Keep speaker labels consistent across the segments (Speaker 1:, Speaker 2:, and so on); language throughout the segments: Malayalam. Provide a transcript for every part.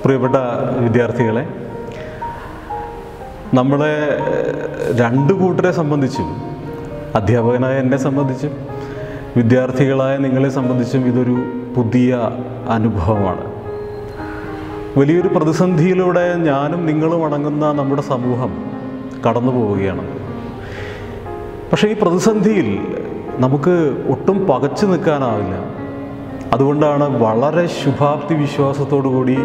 Speaker 1: പ്രിയപ്പെട്ട വിദ്യാർത്ഥികളെ നമ്മളെ രണ്ട് കൂട്ടരെ സംബന്ധിച്ചും അധ്യാപകനായ എന്നെ സംബന്ധിച്ചും വിദ്യാർത്ഥികളായ നിങ്ങളെ സംബന്ധിച്ചും ഇതൊരു പുതിയ അനുഭവമാണ് വലിയൊരു പ്രതിസന്ധിയിലൂടെ ഞാനും നിങ്ങളും അടങ്ങുന്ന നമ്മുടെ സമൂഹം കടന്നു പോവുകയാണ് പക്ഷേ ഈ പ്രതിസന്ധിയിൽ നമുക്ക് ഒട്ടും പകച്ചു നിൽക്കാനാവില്ല അതുകൊണ്ടാണ് വളരെ ശുഭാപ്തി വിശ്വാസത്തോടു കൂടി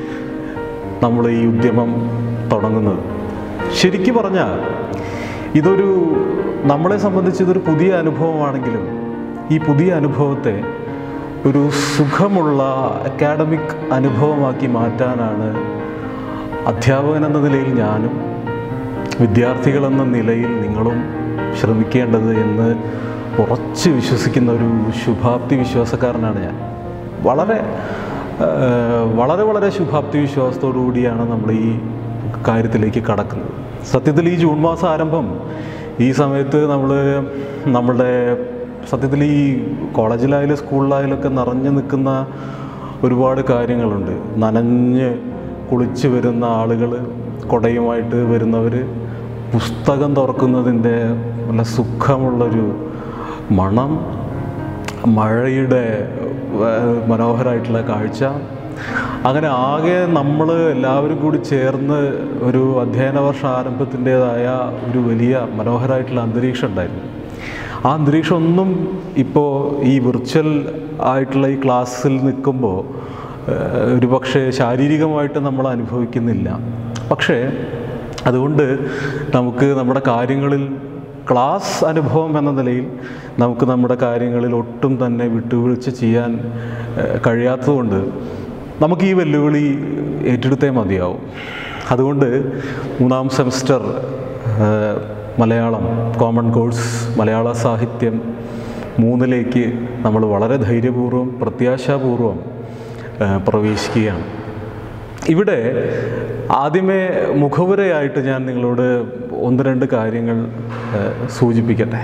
Speaker 1: നമ്മൾ ഈ ഉദ്യമം തുടങ്ങുന്നത് ശരിക്കു പറഞ്ഞാൽ ഇതൊരു നമ്മളെ സംബന്ധിച്ച് ഇതൊരു പുതിയ അനുഭവമാണെങ്കിലും ഈ പുതിയ അനുഭവത്തെ ഒരു സുഖമുള്ള അക്കാഡമിക് അനുഭവമാക്കി മാറ്റാനാണ് അധ്യാപകൻ എന്ന നിലയിൽ ഞാനും വിദ്യാർത്ഥികൾ എന്ന നിലയിൽ നിങ്ങളും ശ്രമിക്കേണ്ടത് എന്ന് ഉറച്ച് വിശ്വസിക്കുന്ന ഒരു ശുഭാപ്തി വിശ്വാസക്കാരനാണ് ഞാൻ വളരെ ആ, വളരെ വളരെ ശുഭാപ്തി വിശ്വാസത്തോടു കൂടിയാണ് നമ്മൾ ഈ കാര്യത്തിലേക്ക് കടക്കുന്നത് സത്യത്തിൽ ഈ ജൂൺ മാസം ആരംഭം ഈ സമയത്ത് നമ്മൾ നമ്മുടെ സത്യത്തിൽ ഈ കോളേജിലായാലും സ്കൂളിലായാലും ഒക്കെ നിറഞ്ഞു നിൽക്കുന്ന ഒരുപാട് കാര്യങ്ങളുണ്ട് നനഞ്ഞ് കുളിച്ച് വരുന്ന ആളുകൾ കുടയുമായിട്ട് വരുന്നവർ പുസ്തകം തുറക്കുന്നതിൻ്റെ നല്ല സുഖമുള്ളൊരു മണം മഴയുടെ ഏഹ്, മനോഹരമായിട്ടുള്ള കാഴ്ച അങ്ങനെ ആകെ നമ്മൾ എല്ലാവരും കൂടി ചേർന്ന് ഒരു അധ്യയന വർഷ ആരംഭത്തിൻ്റെതായ ഒരു വലിയ മനോഹരമായിട്ടുള്ള അന്തരീക്ഷം ഉണ്ടായിരുന്നു ആ അന്തരീക്ഷം ഒന്നും ഇപ്പോൾ ഈ വിർച്വൽ ആയിട്ടുള്ള ഈ ക്ലാസ്സിൽ നിൽക്കുമ്പോൾ ഒരു പക്ഷേ ശാരീരികമായിട്ട് നമ്മൾ അനുഭവിക്കുന്നില്ല പക്ഷേ അതുകൊണ്ട് നമുക്ക് നമ്മുടെ കാര്യങ്ങളിൽ ക്ലാസ് അനുഭവം എന്ന നിലയിൽ നമുക്ക് നമ്മുടെ കാര്യങ്ങളിൽ ഒട്ടും തന്നെ വിട്ടുവീഴ്ച ചെയ്യാൻ ഏഹ്, കഴിയാത്തതുകൊണ്ട് നമുക്ക് ഈ വെല്ലുവിളി ഏറ്റെടുത്തേ മതിയാവും അതുകൊണ്ട് മൂന്നാം സെമസ്റ്റർ ഏഹ്, മലയാളം കോമൺ കോഴ്സ് മലയാള സാഹിത്യം മൂന്നിലേക്ക് നമ്മൾ വളരെ ധൈര്യപൂർവ്വം പ്രത്യാശാപൂർവം ഏഹ്, പ്രവേശിക്കുകയാണ് ഇവിടെ ആദ്യമേ മുഖവുരയായിട്ട് ഞാൻ നിങ്ങളോട് ഒന്ന് രണ്ട് കാര്യങ്ങൾ ഏഹ്, സൂചിപ്പിക്കട്ടെ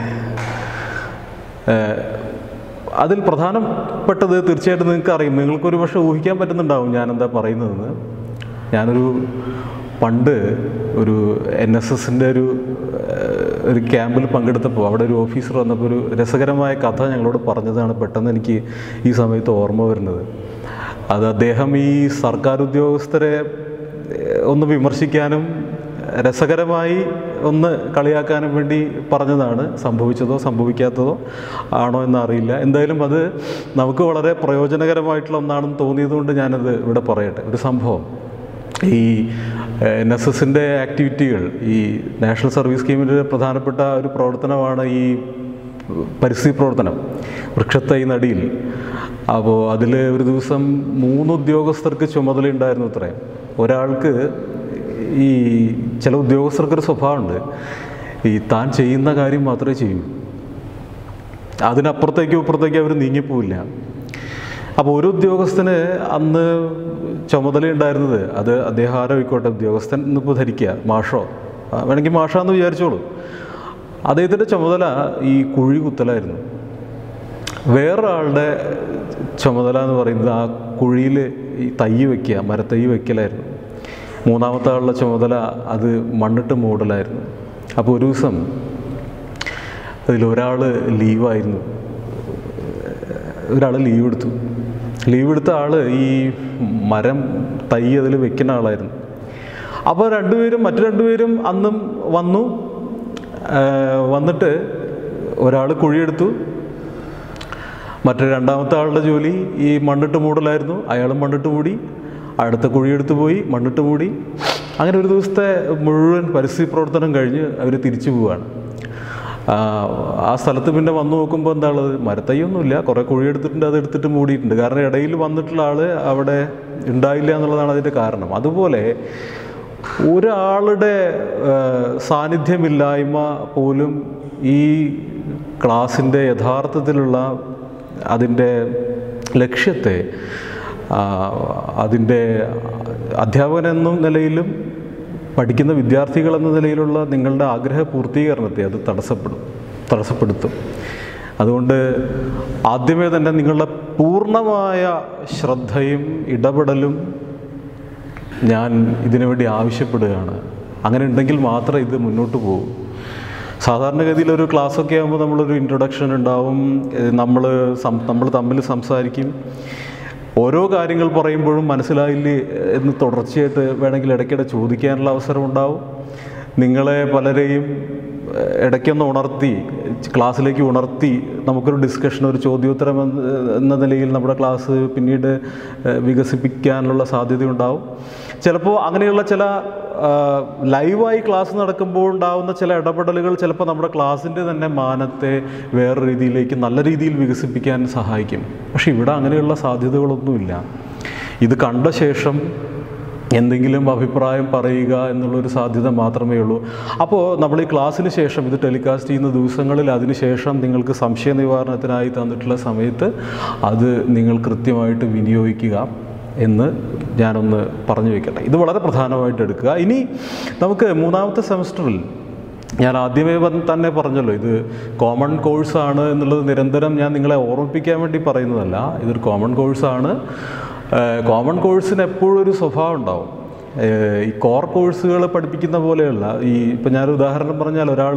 Speaker 1: ഏഹ്, അതിൽ പ്രധാനപ്പെട്ടത് തീർച്ചയായിട്ടും നിങ്ങൾക്ക് അറിയും നിങ്ങൾക്കൊരു പക്ഷേ ഊഹിക്കാൻ പറ്റുന്നുണ്ടാവും ഞാൻ എന്താ പറയുന്നതെന്ന് ഞാനൊരു പണ്ട് ഒരു എൻ എസ് എസിൻ്റെ ഒരു ഏഹ്, ഒരു ക്യാമ്പിൽ പങ്കെടുത്തപ്പോൾ അവിടെ ഒരു ഓഫീസർ വന്നപ്പോൾ ഒരു രസകരമായ കഥ ഞങ്ങളോട് പറഞ്ഞതാണ് പെട്ടെന്ന് എനിക്ക് ഈ സമയത്ത് ഓർമ്മ വരുന്നത് അത് അദ്ദേഹം ഈ സർക്കാർ ഉദ്യോഗസ്ഥരെ ഏഹ്, ഒന്ന് വിമർശിക്കാനും രസകരമായി ഒന്ന് കളിയാക്കാനും വേണ്ടി പറഞ്ഞതാണ് സംഭവിച്ചതോ സംഭവിക്കാത്തതോ ആണോ എന്നറിയില്ല എന്തായാലും അത് നമുക്ക് വളരെ പ്രയോജനകരമായിട്ടുള്ള ഒന്നാണെന്ന് തോന്നിയതുകൊണ്ട് ഞാനത് ഇവിടെ പറയട്ടെ ഒരു സംഭവം ഈ എൻ എസ് എസിൻ്റെ ആക്ടിവിറ്റികൾ ഈ നാഷണൽ സർവീസ് സ്കീമിൻ്റെ പ്രധാനപ്പെട്ട ഒരു പ്രവർത്തനമാണ് ഈ പരിസ്ഥിതി പ്രവർത്തനം വൃക്ഷത്തൈ നടിയിൽ അപ്പോൾ അതിൽ ഒരു ദിവസം മൂന്ന് ഉദ്യോഗസ്ഥർക്ക് ചുമതലയുണ്ടായിരുന്നു അത്രേ ഒരാൾക്ക് ഈ ചില ഉദ്യോഗസ്ഥർക്കൊരു സ്വഭാവമുണ്ട് ഈ താൻ ചെയ്യുന്ന കാര്യം മാത്രമേ ചെയ്യൂ അതിനപ്പുറത്തേക്കും ഇപ്പുറത്തേക്കും അവർ നീങ്ങിപ്പോവില്ല അപ്പോൾ ഒരു ഉദ്യോഗസ്ഥന് അന്ന് ചുമതലയുണ്ടായിരുന്നത് അത് അദ്ദേഹം ആരോ ആയിക്കോട്ടെ ഉദ്യോഗസ്ഥൻ എന്നിപ്പോൾ ധരിക്കുക മാഷോ ആ, വേണമെങ്കിൽ മാഷാന്ന് വിചാരിച്ചോളൂ അദ്ദേഹത്തിൻ്റെ ചുമതല ഈ കുഴി കുത്തലായിരുന്നു വേറൊരാളുടെ ചുമതല എന്ന് പറയുന്നത് ആ കുഴിയിൽ ഈ തൈ വയ്ക്കുക മരത്തൈ വയ്ക്കലായിരുന്നു മൂന്നാമത്തെ ആളുടെ ചുമതല അത് മണ്ണിട്ട് മൂടലായിരുന്നു അപ്പോൾ ഒരു ദിവസം അതിലൊരാൾ ലീവായിരുന്നു ഒരാൾ ലീവ് എടുത്തു ലീവ് എടുത്ത ആൾ ഈ മരം തൈ അതിൽ വെക്കുന്ന ആളായിരുന്നു അപ്പോൾ രണ്ടുപേരും മറ്റു രണ്ടുപേരും അന്നും വന്നു ആ, വന്നിട്ട് ഒരാൾ കുഴിയെടുത്തു മറ്റേ രണ്ടാമത്തെ ആളുടെ ജോലി ഈ മണ്ണിട്ട് മൂടലായിരുന്നു അയാളും മണ്ണിട്ട് മൂടി അടുത്ത കുഴിയെടുത്ത് പോയി മണ്ണിട്ട് മൂടി അങ്ങനെ ഒരു ദിവസത്തെ മുഴുവൻ പരിസ്ഥിതി പ്രവർത്തനം കഴിഞ്ഞ് അവർ തിരിച്ചു പോവുകയാണ് ആ, ആ സ്ഥലത്ത് പിന്നെ വന്നു നോക്കുമ്പോൾ എന്താ ഉള്ളത് മരത്തൈയൊന്നുമില്ല കുറേ കുഴിയെടുത്തിട്ടുണ്ട് അത് എടുത്തിട്ട് മൂടിയിട്ടുണ്ട് കാരണം ഇടയിൽ വന്നിട്ടുള്ള ആൾ അവിടെ ഉണ്ടായില്ല എന്നുള്ളതാണ് അതിൻ്റെ കാരണം അതുപോലെ ഒരാളുടെ ആ, സാന്നിധ്യമില്ലായ്മ പോലും ഈ ക്ലാസ്സിൻ്റെ യഥാർത്ഥത്തിലുള്ള അതിൻ്റെ ലക്ഷ്യത്തെ ആ, അതിൻ്റെ അധ്യാപകൻ എന്ന നിലയിലും പഠിക്കുന്ന വിദ്യാർത്ഥികൾ എന്ന നിലയിലുള്ള നിങ്ങളുടെ ആഗ്രഹ പൂർത്തീകരണത്തെ അത് തടസ്സപ്പെടും തടസ്സപ്പെടുത്തും അതുകൊണ്ട് ആദ്യമേ തന്നെ നിങ്ങളുടെ പൂർണ്ണമായ ശ്രദ്ധയും ഇടപെടലും ഞാൻ ഇതിനു വേണ്ടി ആവശ്യപ്പെടുകയാണ് അങ്ങനെ ഉണ്ടെങ്കിൽ മാത്രമേ ഇത് മുന്നോട്ട് പോകൂ സാധാരണഗതിയിൽ ഒരു ക്ലാസ്സൊക്കെ ആകുമ്പോൾ നമ്മളൊരു ഇൻട്രൊഡക്ഷൻ ഉണ്ടാവും നമ്മൾ നമ്മൾ തമ്മിൽ സംസാരിക്കും ഓരോ കാര്യങ്ങൾ പറയുമ്പോഴും മനസ്സിലായില്ലേ എന്ന് തുടർച്ചയായിട്ട് വേണമെങ്കിൽ ഇടയ്ക്കിടെ ചോദിക്കാനുള്ള അവസരം ഉണ്ടാവും നിങ്ങളെ പലരെയും ഏഹ്, ഇടയ്ക്കൊന്ന് ഉണർത്തി ക്ലാസ്സിലേക്ക് ഉണർത്തി നമുക്കൊരു ഡിസ്കഷൻ ഒരു ചോദ്യോത്തരം എന്ന എന്ന നിലയിൽ നമ്മുടെ ക്ലാസ് പിന്നീട് ഏഹ്, വികസിപ്പിക്കാനുള്ള സാധ്യതയുണ്ടാവും ചിലപ്പോൾ അങ്ങനെയുള്ള ചില ആ, ലൈവായി ക്ലാസ് നടക്കുമ്പോൾ ഉണ്ടാവുന്ന ചില ഇടപെടലുകൾ ചിലപ്പോൾ നമ്മുടെ ക്ലാസ്സിൻ്റെ തന്നെ മാനത്തെ വേറെ രീതിയിലേക്ക് നല്ല രീതിയിൽ വികസിപ്പിക്കാൻ സഹായിക്കും പക്ഷേ ഇവിടെ അങ്ങനെയുള്ള സാധ്യതകളൊന്നുമില്ല ഇത് കണ്ട ശേഷം എന്തെങ്കിലും അഭിപ്രായം പറയുക എന്നുള്ളൊരു സാധ്യത മാത്രമേ ഉള്ളൂ അപ്പോൾ നമ്മൾ ഈ ക്ലാസ്സിന് ശേഷം ഇത് ടെലികാസ്റ്റ് ചെയ്യുന്ന ദിവസങ്ങളിൽ അതിന് ശേഷം നിങ്ങൾക്ക് സംശയ നിവാരണത്തിനായി തന്നിട്ടുള്ള സമയത്ത് അത് നിങ്ങൾ കൃത്യമായിട്ട് വിനിയോഗിക്കുക എന്ന് ഞാനൊന്ന് പറഞ്ഞു വയ്ക്കട്ടെ ഇത് വളരെ പ്രധാനമായിട്ട് എടുക്കുക ഇനി നമുക്ക് മൂന്നാമത്തെ സെമസ്റ്ററിൽ ഞാൻ ആദ്യമേ വന്ന് തന്നെ പറഞ്ഞല്ലോ ഇത് കോമൺ കോഴ്സാണ് എന്നുള്ളത് നിരന്തരം ഞാൻ നിങ്ങളെ ഓർമ്മിപ്പിക്കാൻ വേണ്ടി പറയുന്നതല്ല ഇതൊരു കോമൺ കോഴ്സാണ് കോമൺ കോഴ്സിന് എപ്പോഴും ഒരു സ്വഭാവം ഉണ്ടാവും ഏഹ് ഈ കോർ കോഴ്സുകൾ പഠിപ്പിക്കുന്ന പോലെയല്ല ഈ ഇപ്പം ഞാനൊരു ഉദാഹരണം പറഞ്ഞാൽ ഒരാൾ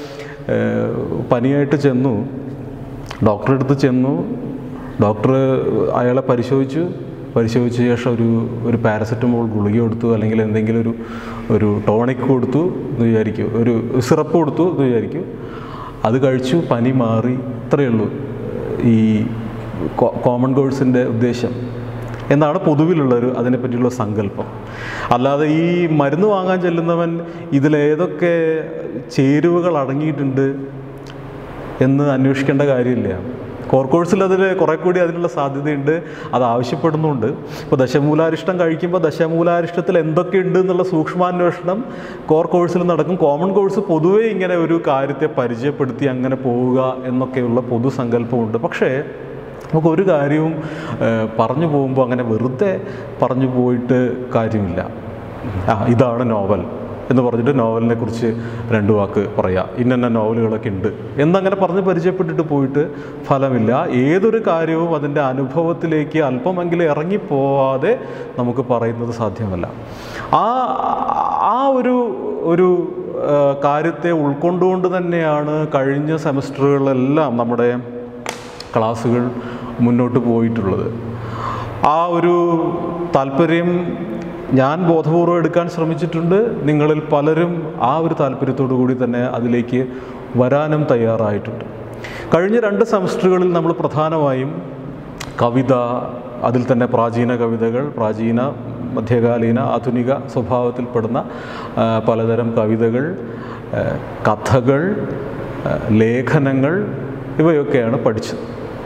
Speaker 1: പനിയായിട്ട് ചെന്നു ഡോക്ടറെ അടുത്ത് ചെന്നു ഡോക്ടർ അയാളെ പരിശോധിച്ചു പരിശോധിച്ച ശേഷം ഒരു ഒരു പാരസെറ്റമോൾ ഗുളിക കൊടുത്തു അല്ലെങ്കിൽ എന്തെങ്കിലും ഒരു ഒരു ടോണിക് കൊടുത്തു എന്ന് വിചാരിക്കൂ ഒരു സിറപ്പ് കൊടുത്തു എന്ന് വിചാരിക്കൂ അത് കഴിച്ചു പനി മാറി ഇത്രയേ ഉള്ളൂ ഈ കോ- കോമൺ കോഴ്സിൻ്റെ ഉദ്ദേശം എന്നാണ് പൊതുവിലുള്ളൊരു അതിനെപ്പറ്റിയുള്ള സങ്കല്പം അല്ലാതെ ഈ മരുന്ന് വാങ്ങാൻ ചെല്ലുന്നവൻ ഇതിലേതൊക്കെ ചേരുവകൾ അടങ്ങിയിട്ടുണ്ട് എന്ന് അന്വേഷിക്കേണ്ട കാര്യമില്ല കോർ കോഴ്സിൽ അതിൽ കുറെ കൂടി അതിനുള്ള സാധ്യതയുണ്ട് അത് ആവശ്യപ്പെടുന്നുണ്ട് ഇപ്പോൾ ദശമൂലാരിഷ്ടം കഴിക്കുമ്പോൾ ദശമൂലാരിഷ്ടത്തിൽ എന്തൊക്കെയുണ്ട് എന്നുള്ള സൂക്ഷ്മാന്വേഷണം കോർ കോഴ്സിൽ നടക്കും കോമൺ കോഴ്സ് പൊതുവേ ഇങ്ങനെ ഒരു കാര്യത്തെ പരിചയപ്പെടുത്തി അങ്ങനെ പോവുക എന്നൊക്കെയുള്ള പൊതുസങ്കല്പമുണ്ട് പക്ഷേ നമുക്ക് ഒരു കാര്യവും ഏഹ്, പറഞ്ഞു പോകുമ്പോൾ അങ്ങനെ വെറുതെ പറഞ്ഞു പോയിട്ട് കാര്യമില്ല ആ ഇതാണ് നോവൽ എന്ന് പറഞ്ഞിട്ട് നോവലിനെ കുറിച്ച് രണ്ട് വാക്ക് പറയാം ഇന്ന നോവലുകളൊക്കെ ഉണ്ട് എന്നങ്ങനെ പറഞ്ഞ് പരിചയപ്പെട്ടിട്ട് പോയിട്ട് ഫലമില്ല ഏതൊരു കാര്യവും അതിൻ്റെ അനുഭവത്തിലേക്ക് അല്പമെങ്കിലും ഇറങ്ങിപ്പോവാതെ നമുക്ക് പറയുന്നത് സാധ്യമല്ല ആ ആ ഒരു ഒരു ആ, കാര്യത്തെ ഉൾക്കൊണ്ടുകൊണ്ട് തന്നെയാണ് കഴിഞ്ഞ സെമസ്റ്ററുകളിലെല്ലാം നമ്മുടെ ക്ലാസ്സുകൾ മുന്നോട്ട് പോയിട്ടുള്ളത് ആ ഒരു താല്പര്യം ഞാൻ ബോധപൂർവം എടുക്കാൻ ശ്രമിച്ചിട്ടുണ്ട് നിങ്ങളിൽ പലരും ആ ഒരു താല്പര്യത്തോടു കൂടി തന്നെ അതിലേക്ക് വരാനും തയ്യാറായിട്ടുണ്ട് കഴിഞ്ഞ രണ്ട് സെമസ്റ്ററുകളിൽ നമ്മൾ പ്രധാനമായും കവിത അതിൽ തന്നെ പ്രാചീന കവിതകൾ പ്രാചീന മധ്യകാലീന ആധുനിക സ്വഭാവത്തിൽപ്പെടുന്ന ആ, പലതരം കവിതകൾ ആ, കഥകൾ ആ, ലേഖനങ്ങൾ ഇവയൊക്കെയാണ് പഠിച്ചത്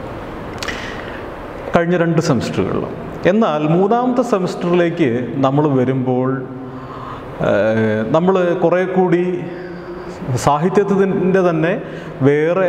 Speaker 1: കഴിഞ്ഞ രണ്ട് സെമസ്റ്ററുകളിൽ എന്നാൽ മൂന്നാമത്തെ സെമസ്റ്ററിലേക്ക് നമ്മൾ വരുമ്പോൾ നമ്മൾ കുറേ കൂടി സാഹിത്യത്തിൻ്റെ തന്നെ വേറെ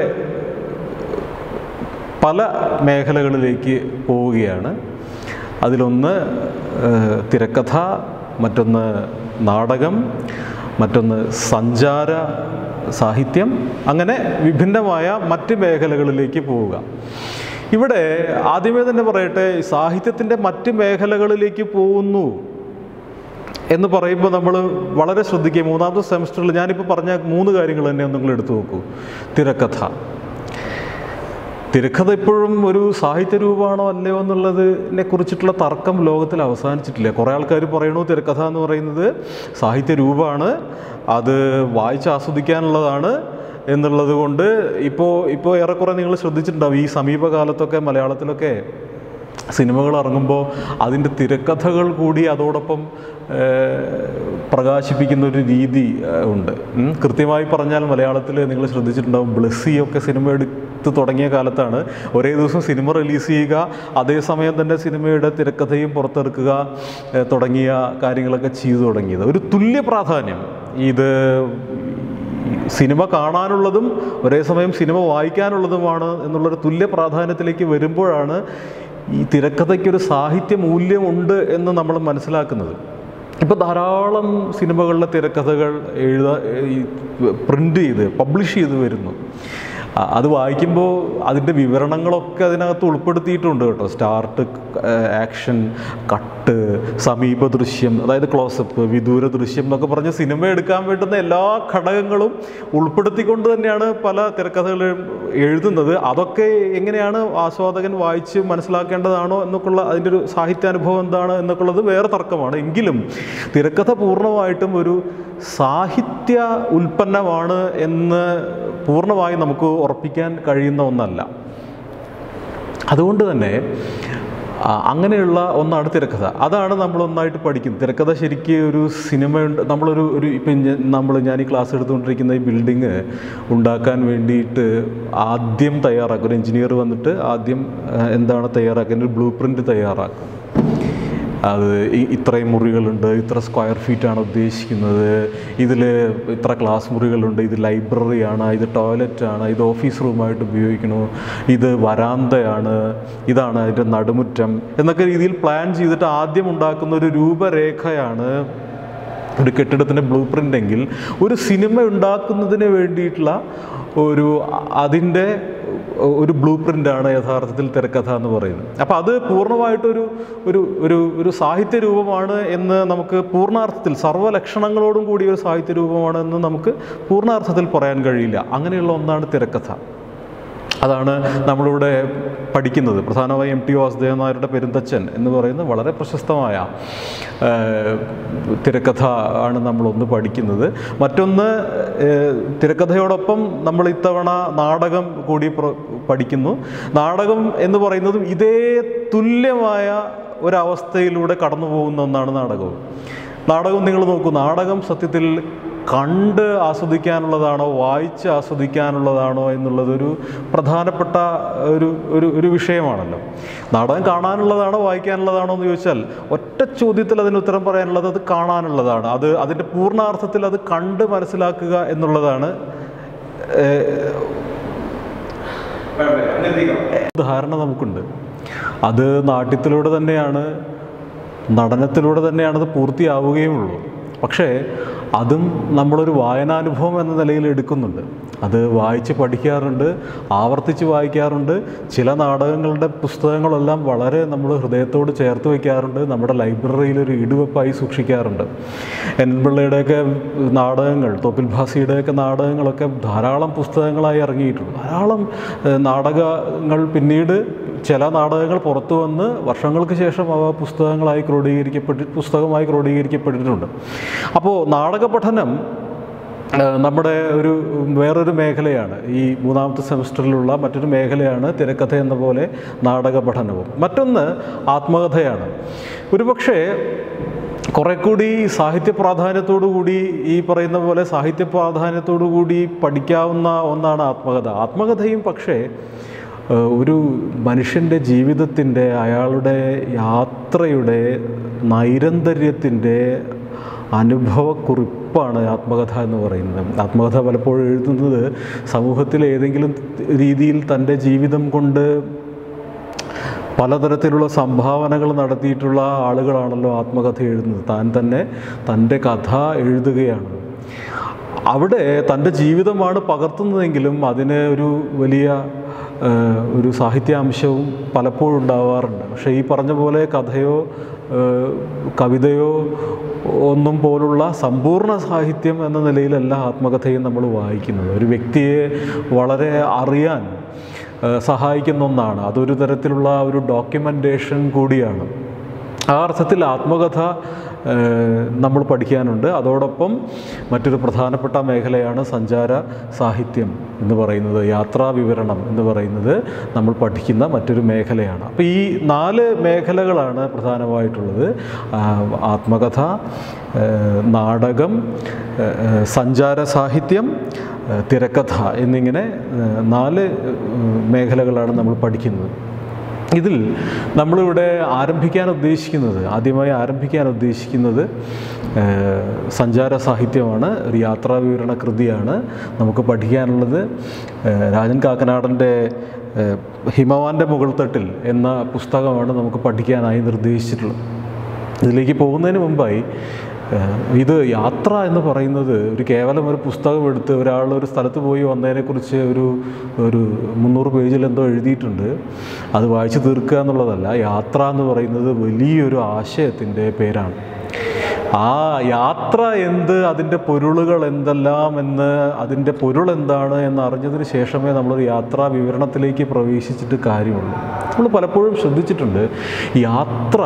Speaker 1: പല മേഖലകളിലേക്ക് പോവുകയാണ് അതിലൊന്ന് ഏഹ്, തിരക്കഥ മറ്റൊന്ന് നാടകം മറ്റൊന്ന് സഞ്ചാര സാഹിത്യം അങ്ങനെ വിഭിന്നമായ മറ്റ് മേഖലകളിലേക്ക് പോവുക ഇവിടെ ആദ്യമേ തന്നെ പറയട്ടെ സാഹിത്യത്തിൻ്റെ മറ്റ് മേഖലകളിലേക്ക് പോകുന്നു എന്ന് പറയുമ്പോൾ നമ്മൾ വളരെ ശ്രദ്ധിക്കുക മൂന്നാമത്തെ സെമസ്റ്ററിൽ ഞാനിപ്പോൾ പറഞ്ഞ മൂന്ന് കാര്യങ്ങൾ തന്നെ ഒന്ന് നിങ്ങൾ എടുത്തു നോക്കൂ തിരക്കഥ തിരക്കഥ ഇപ്പോഴും ഒരു സാഹിത്യ രൂപമാണോ അല്ലയോ എന്നുള്ളതിനെ കുറിച്ചിട്ടുള്ള തർക്കം ലോകത്തിൽ അവസാനിച്ചിട്ടില്ല കുറേ ആൾക്കാർ പറയണു തിരക്കഥ എന്ന് പറയുന്നത് സാഹിത്യ രൂപമാണ് അത് വായിച്ച് ആസ്വദിക്കാനുള്ളതാണ് എന്നുള്ളത് കൊണ്ട് ഇപ്പോൾ ഇപ്പോൾ ഏറെക്കുറെ നിങ്ങൾ ശ്രദ്ധിച്ചിട്ടുണ്ടാവും ഈ സമീപകാലത്തൊക്കെ മലയാളത്തിലൊക്കെ സിനിമകൾ ഇറങ്ങുമ്പോൾ അതിൻ്റെ തിരക്കഥകൾ കൂടി അതോടൊപ്പം ഏഹ്, പ്രകാശിപ്പിക്കുന്ന ഒരു രീതി ഏഹ്, ഉണ്ട് ഉം. കൃത്യമായി പറഞ്ഞാൽ മലയാളത്തിൽ നിങ്ങൾ ശ്രദ്ധിച്ചിട്ടുണ്ടാവും ബ്ലസ്സിയൊക്കെ സിനിമ എടുത്ത് തുടങ്ങിയ കാലത്താണ് ഒരേ ദിവസം സിനിമ റിലീസ് ചെയ്യുക അതേസമയം തന്നെ സിനിമയുടെ തിരക്കഥയും പുറത്തിറക്കുക ഏഹ്, തുടങ്ങിയ കാര്യങ്ങളൊക്കെ ചെയ്തു തുടങ്ങിയത് ഒരു തുല്യ പ്രാധാന്യം ഇത് സിനിമ കാണാനുള്ളതും ഒരേ സമയം സിനിമ വായിക്കാനുള്ളതുമാണ് എന്നുള്ളൊരു തുല്യ പ്രാധാന്യത്തിലേക്ക് വരുമ്പോഴാണ് ഈ തിരക്കഥയ്ക്കൊരു സാഹിത്യ മൂല്യമുണ്ട് എന്ന് നമ്മൾ മനസ്സിലാക്കുന്നത് ഇപ്പോൾ ധാരാളം സിനിമകളിലെ തിരക്കഥകൾ എഴുതാ ഈ പ്രിൻ്റ് ചെയ്ത് പബ്ലിഷ് ചെയ്ത് വരുന്നു അ- അത് വായിക്കുമ്പോൾ അതിൻ്റെ വിവരണങ്ങളൊക്കെ അതിനകത്ത് ഉൾപ്പെടുത്തിയിട്ടുണ്ട് കേട്ടോ സ്റ്റാർട്ട് ആക്ഷൻ കട്ട് സമീപ ദൃശ്യം അതായത് ക്ലോസപ്പ് വിദൂര ദൃശ്യം എന്നൊക്കെ പറഞ്ഞ് സിനിമ എടുക്കാൻ വേണ്ടുന്ന എല്ലാ ഘടകങ്ങളും ഉൾപ്പെടുത്തിക്കൊണ്ട് തന്നെയാണ് പല തിരക്കഥകളും എഴുതുന്നത് അതൊക്കെ എങ്ങനെയാണ് ആസ്വാദകൻ വായിച്ച് മനസ്സിലാക്കേണ്ടതാണോ എന്നൊക്കെയുള്ള അതിൻ്റെ ഒരു സാഹിത്യാനുഭവം എന്താണ് എന്നൊക്കെയുള്ളത് വേറെ തർക്കമാണ് എങ്കിലും തിരക്കഥ പൂർണ്ണമായിട്ടും ഒരു സാഹിത്യ ഉൽപ്പന്നമാണ് എന്ന് പൂർണ്ണമായി നമുക്ക് ഉറപ്പിക്കാൻ കഴിയുന്ന ഒന്നല്ല അതുകൊണ്ട് തന്നെ ആ, അങ്ങനെയുള്ള ഒന്നാണ് തിരക്കഥ അതാണ് നമ്മൾ ഒന്നായിട്ട് പഠിക്കുന്നത് തിരക്കഥ ശരിക്ക് ഒരു സിനിമയുണ്ട് നമ്മളൊരു ഒരു ഇപ്പം നമ്മൾ ഞാൻ ഈ ക്ലാസ് എടുത്തുകൊണ്ടിരിക്കുന്ന ഈ ബിൽഡിങ് ഉണ്ടാക്കാൻ വേണ്ടിയിട്ട് ആദ്യം തയ്യാറാക്കും ഒരു എഞ്ചിനീയർ വന്നിട്ട് ആദ്യം ആ, എന്താണ് തയ്യാറാക്കുന്നത് ഒരു ബ്ലൂ പ്രിൻ്റ് തയ്യാറാക്കും അത് ഇ- ഇത്രയും മുറികളുണ്ട് ഇത്ര സ്ക്വയർ ഫീറ്റാണ് ഉദ്ദേശിക്കുന്നത് ഇതിൽ ഇത്ര ക്ലാസ് മുറികളുണ്ട് ഇത് ലൈബ്രറിയാണ് ഇത് ടോയ്ലറ്റാണ് ഇത് ഓഫീസ് റൂമായിട്ട് ഉപയോഗിക്കണു ഇത് വരാന്തയാണ് ഇതാണ് അതിൻ്റെ നടുമുറ്റം എന്നൊക്കെ രീതിയിൽ പ്ലാൻ ചെയ്തിട്ട് ആദ്യം ഉണ്ടാക്കുന്ന ഒരു രൂപരേഖയാണ് ഒരു കെട്ടിടത്തിൻ്റെ ബ്ലൂ പ്രിൻ്റ് എങ്കിൽ ഒരു സിനിമ ഉണ്ടാക്കുന്നതിന് വേണ്ടിയിട്ടുള്ള ഒരു അതിൻ്റെ ഒരു ബ്ലൂ പ്രിൻ്റാണ് യഥാർത്ഥത്തിൽ തിരക്കഥ എന്ന് പറയുന്നത് അപ്പോൾ അത് പൂർണ്ണമായിട്ടൊരു ഒരു ഒരു ഒരു സാഹിത്യ രൂപമാണ് എന്ന് നമുക്ക് പൂർണ്ണാർത്ഥത്തിൽ സർവ്വലക്ഷണങ്ങളോടും കൂടിയ ഒരു സാഹിത്യ രൂപമാണ് എന്ന് നമുക്ക് പൂർണ്ണാർത്ഥത്തിൽ പറയാൻ കഴിയില്ല അങ്ങനെയുള്ള ഒന്നാണ് തിരക്കഥ അതാണ് നമ്മളിവിടെ പഠിക്കുന്നത് പ്രധാനമായും എം ടി വാസുദേവൻ നായരുടെ പെരുന്തച്ചൻ എന്ന് പറയുന്ന വളരെ പ്രശസ്തമായ ആ, തിരക്കഥ ആണ് നമ്മളൊന്ന് പഠിക്കുന്നത് മറ്റൊന്ന് ഏ, തിരക്കഥയോടൊപ്പം നമ്മൾ ഇത്തവണ നാടകം കൂടി പ്ര- പഠിക്കുന്നു നാടകം എന്ന് പറയുന്നതും ഇതേ തുല്യമായ ഒരവസ്ഥയിലൂടെ കടന്നു പോകുന്ന ഒന്നാണ് നാടകവും നാടകം നിങ്ങൾ നോക്കൂ നാടകം സത്യത്തിൽ കണ്ട് ആസ്വദിക്കാനുള്ളതാണോ വായിച്ച് ആസ്വദിക്കാനുള്ളതാണോ എന്നുള്ളതൊരു പ്രധാനപ്പെട്ട ഒരു ഒരു ഒരു വിഷയമാണല്ലോ നാടകം കാണാനുള്ളതാണോ വായിക്കാനുള്ളതാണോ എന്ന് ചോദിച്ചാൽ ഒറ്റ ചോദ്യത്തിൽ അതിന് ഉത്തരം പറയാനുള്ളത് അത് കാണാനുള്ളതാണ് അത് അതിൻ്റെ പൂർണ്ണാർത്ഥത്തിൽ അത് കണ്ട് മനസ്സിലാക്കുക എന്നുള്ളതാണ് ധാരണ നമുക്കുണ്ട് അത് നാട്യത്തിലൂടെ തന്നെയാണ് നടനത്തിലൂടെ തന്നെയാണ് അത് പൂർത്തിയാവുകയുമുള്ളൂ പക്ഷേ അതും നമ്മളൊരു വായനാനുഭവം എന്ന നിലയിൽ എടുക്കുന്നുണ്ട് അത് വായിച്ച് പഠിക്കാറുണ്ട് ആവർത്തിച്ച് വായിക്കാറുണ്ട് ചില നാടകങ്ങളുടെ പുസ്തകങ്ങളെല്ലാം വളരെ നമ്മൾ ഹൃദയത്തോട് ചേർത്ത് വയ്ക്കാറുണ്ട് നമ്മുടെ ലൈബ്രറിയിൽ ഒരു ഇടുവെപ്പായി സൂക്ഷിക്കാറുണ്ട് എൻ പിള്ളയുടെയൊക്കെ നാടകങ്ങൾ തോപ്പിൽ ഭാസിയുടെയൊക്കെ നാടകങ്ങളൊക്കെ ധാരാളം പുസ്തകങ്ങളായി ഇറങ്ങിയിട്ടുണ്ട് ധാരാളം ഏഹ്, നാടകങ്ങൾ പിന്നീട് ചില നാടകങ്ങൾ പുറത്തു വന്ന് വർഷങ്ങൾക്ക് ശേഷം അവ പുസ്തകങ്ങളായി ക്രോഡീകരിക്കപ്പെട്ടി പുസ്തകമായി ക്രോഡീകരിക്കപ്പെട്ടിട്ടുണ്ട് അപ്പോൾ നാടക പഠനം ഏഹ്, നമ്മുടെ ഒരു വേറൊരു മേഖലയാണ് ഈ മൂന്നാമത്തെ സെമസ്റ്ററിലുള്ള മറ്റൊരു മേഖലയാണ് തിരക്കഥ എന്ന പോലെ നാടക പഠനവും മറ്റൊന്ന് ആത്മകഥയാണ് ഒരുപക്ഷേ കുറെ കൂടി സാഹിത്യ പ്രാധാന്യത്തോടു കൂടി ഈ പറയുന്ന പോലെ സാഹിത്യ പ്രാധാന്യത്തോടു കൂടി പഠിക്കാവുന്ന ഒന്നാണ് ആത്മകഥ ആത്മകഥയും പക്ഷേ ഏഹ്, ഒരു മനുഷ്യൻ്റെ ജീവിതത്തിൻ്റെ അയാളുടെ യാത്രയുടെ നൈരന്തര്യത്തിൻ്റെ അനുഭവക്കുറിപ്പാണ് ആത്മകഥ എന്ന് പറയുന്നത് ആത്മകഥ പലപ്പോഴും എഴുതുന്നത് സമൂഹത്തിൽ ഏതെങ്കിലും രീതിയിൽ തൻ്റെ ജീവിതം കൊണ്ട് പലതരത്തിലുള്ള സംഭാവനകൾ നടത്തിയിട്ടുള്ള ആളുകളാണല്ലോ ആത്മകഥ എഴുതുന്നത് താൻ തന്നെ തൻ്റെ കഥ എഴുതുകയാണ് അവിടെ തൻ്റെ ജീവിതമാണ് പകർത്തുന്നതെങ്കിലും അതിന് ഒരു വലിയ ആ, ഒരു സാഹിത്യാംശവും പലപ്പോഴും ഉണ്ടാവാറുണ്ട് പക്ഷേ ഈ പറഞ്ഞ പോലെ കഥയോ ആ, കവിതയോ ഒന്നും പോലുള്ള സമ്പൂർണ്ണ സാഹിത്യം എന്ന നിലയിലല്ല ആത്മകഥയും നമ്മൾ വായിക്കുന്നത് ഒരു വ്യക്തിയെ വളരെ അറിയാൻ ആ, സഹായിക്കുന്ന ഒന്നാണ് അതൊരു തരത്തിലുള്ള ഒരു ഡോക്യുമെൻറ്റേഷൻ കൂടിയാണ് ആ അർത്ഥത്തിൽ ആത്മകഥ ഏഹ്, നമ്മൾ പഠിക്കാനുണ്ട് അതോടൊപ്പം മറ്റൊരു പ്രധാനപ്പെട്ട മേഖലയാണ് സഞ്ചാര സാഹിത്യം എന്ന് പറയുന്നത് യാത്രാ വിവരണം എന്ന് പറയുന്നത് നമ്മൾ പഠിക്കുന്ന മറ്റൊരു മേഖലയാണ് അപ്പോൾ ഈ നാല് മേഖലകളാണ് പ്രധാനമായിട്ടുള്ളത് ആ, ആത്മകഥ ഏഹ്, നാടകം ഏഹ്, സഞ്ചാര സാഹിത്യം ഏഹ്, തിരക്കഥ എന്നിങ്ങനെ ഏഹ്, നാല് ഏഹ്, മേഖലകളാണ് നമ്മൾ പഠിക്കുന്നത് ഇതിൽ നമ്മളിവിടെ ആരംഭിക്കാൻ ഉദ്ദേശിക്കുന്നത് ആദ്യമായി ആരംഭിക്കാൻ ഉദ്ദേശിക്കുന്നത് ഏഹ്, സഞ്ചാര സാഹിത്യമാണ് ഒരു യാത്രാ വിവരണ കൃതിയാണ് നമുക്ക് പഠിക്കാനുള്ളത് ഏഹ്, രാജൻ കാക്കനാടൻ്റെ ഏഹ്, ഹിമവാൻ്റെ മുകൾത്തട്ടിൽ എന്ന പുസ്തകമാണ് നമുക്ക് പഠിക്കാനായി നിർദ്ദേശിച്ചിട്ടുള്ളത് ഇതിലേക്ക് പോകുന്നതിന് മുമ്പായി ഏഹ് ഇത് യാത്ര എന്ന് പറയുന്നത് ഒരു കേവലം ഒരു പുസ്തകം എടുത്ത് ഒരാൾ ഒരു സ്ഥലത്ത് പോയി വന്നതിനെക്കുറിച്ച് ഒരു ഒരു മുന്നൂറ് പേജിൽ എന്തോ എഴുതിയിട്ടുണ്ട് അത് വായിച്ച് തീർക്കുക എന്നുള്ളതല്ല യാത്ര എന്ന് പറയുന്നത് വലിയൊരു ആശയത്തിൻ്റെ പേരാണ് ആ യാത്ര എന്ത് അതിൻ്റെ പൊരുളുകൾ എന്തെല്ലാം എന്ന് അതിൻ്റെ പൊരുൾ എന്താണ് എന്ന് അറിഞ്ഞതിന് ശേഷമേ നമ്മളൊരു യാത്രാ വിവരണത്തിലേക്ക് പ്രവേശിച്ചിട്ട് കാര്യമുള്ളൂ നമ്മൾ പലപ്പോഴും ശ്രദ്ധിച്ചിട്ടുണ്ട് യാത്ര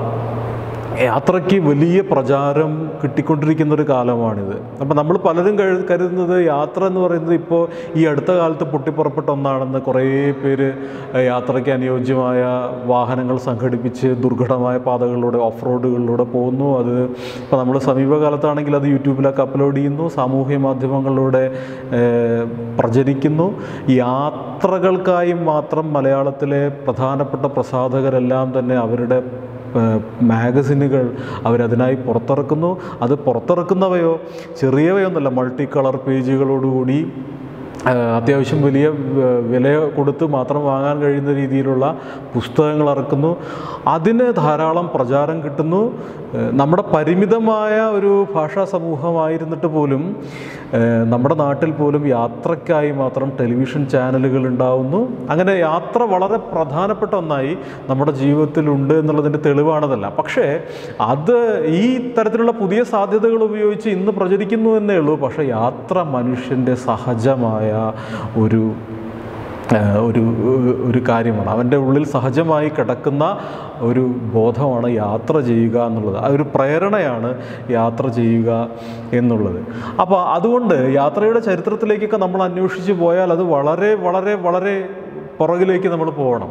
Speaker 1: യാത്രയ്ക്ക് വലിയ പ്രചാരം കിട്ടിക്കൊണ്ടിരിക്കുന്ന ഒരു കാലമാണിത് അപ്പം നമ്മൾ പലരും കരു കരുതുന്നത് യാത്ര എന്ന് പറയുന്നത് ഇപ്പോൾ ഈ അടുത്ത കാലത്ത് പൊട്ടിപ്പുറപ്പെട്ട ഒന്നാണെന്ന് കുറേ പേര് ഏഹ്, യാത്രയ്ക്ക് അനുയോജ്യമായ വാഹനങ്ങൾ സംഘടിപ്പിച്ച് ദുർഘടമായ പാതകളിലൂടെ ഓഫ് റോഡുകളിലൂടെ പോകുന്നു അത് ഇപ്പോൾ നമ്മൾ സമീപകാലത്താണെങ്കിൽ അത് യൂട്യൂബിലൊക്കെ അപ്ലോഡ് ചെയ്യുന്നു സാമൂഹ്യ മാധ്യമങ്ങളിലൂടെ ഏഹ്, പ്രചരിക്കുന്നു യാത്രകൾക്കായി മാത്രം മലയാളത്തിലെ പ്രധാനപ്പെട്ട പ്രസാധകരെല്ലാം തന്നെ അവരുടെ ഏഹ് മാഗസിനുകൾ അവരതിനായി പുറത്തിറക്കുന്നു അത് പുറത്തിറക്കുന്നവയോ ചെറിയവയൊന്നുമല്ല മൾട്ടി കളർ പേജുകളോടുകൂടി ഏഹ് അത്യാവശ്യം വലിയ വ- വില കൊടുത്ത് മാത്രം വാങ്ങാൻ കഴിയുന്ന രീതിയിലുള്ള പുസ്തകങ്ങൾ ഇറക്കുന്നു അതിന് ധാരാളം പ്രചാരം കിട്ടുന്നു ഏഹ് നമ്മുടെ പരിമിതമായ ഒരു ഭാഷാ സമൂഹമായിരുന്നിട്ട് പോലും ഏഹ് നമ്മുടെ നാട്ടിൽ പോലും യാത്രയ്ക്കായി മാത്രം ടെലിവിഷൻ ചാനലുകൾ ഉണ്ടാവുന്നു അങ്ങനെ യാത്ര വളരെ പ്രധാനപ്പെട്ട ഒന്നായി നമ്മുടെ ജീവിതത്തിലുണ്ട് എന്നുള്ളതിൻ്റെ തെളിവാണതല്ല പക്ഷേ അത് ഈ തരത്തിലുള്ള പുതിയ സാധ്യതകൾ ഉപയോഗിച്ച് ഇന്ന് പ്രചരിക്കുന്നു എന്നേ ഉള്ളൂ പക്ഷേ യാത്ര മനുഷ്യൻ്റെ സഹജമായ ഒരു ഏഹ് ഒരു ഒരു കാര്യമാണ് അവൻ്റെ ഉള്ളിൽ സഹജമായി കിടക്കുന്ന ഒരു ബോധമാണ് യാത്ര ചെയ്യുക എന്നുള്ളത് ആ ഒരു പ്രേരണയാണ് യാത്ര ചെയ്യുക എന്നുള്ളത് അപ്പോൾ അതുകൊണ്ട് യാത്രയുടെ ചരിത്രത്തിലേക്കൊക്കെ നമ്മൾ അന്വേഷിച്ച് പോയാൽ അത് വളരെ വളരെ വളരെ പുറകിലേക്ക് നമ്മൾ പോകണം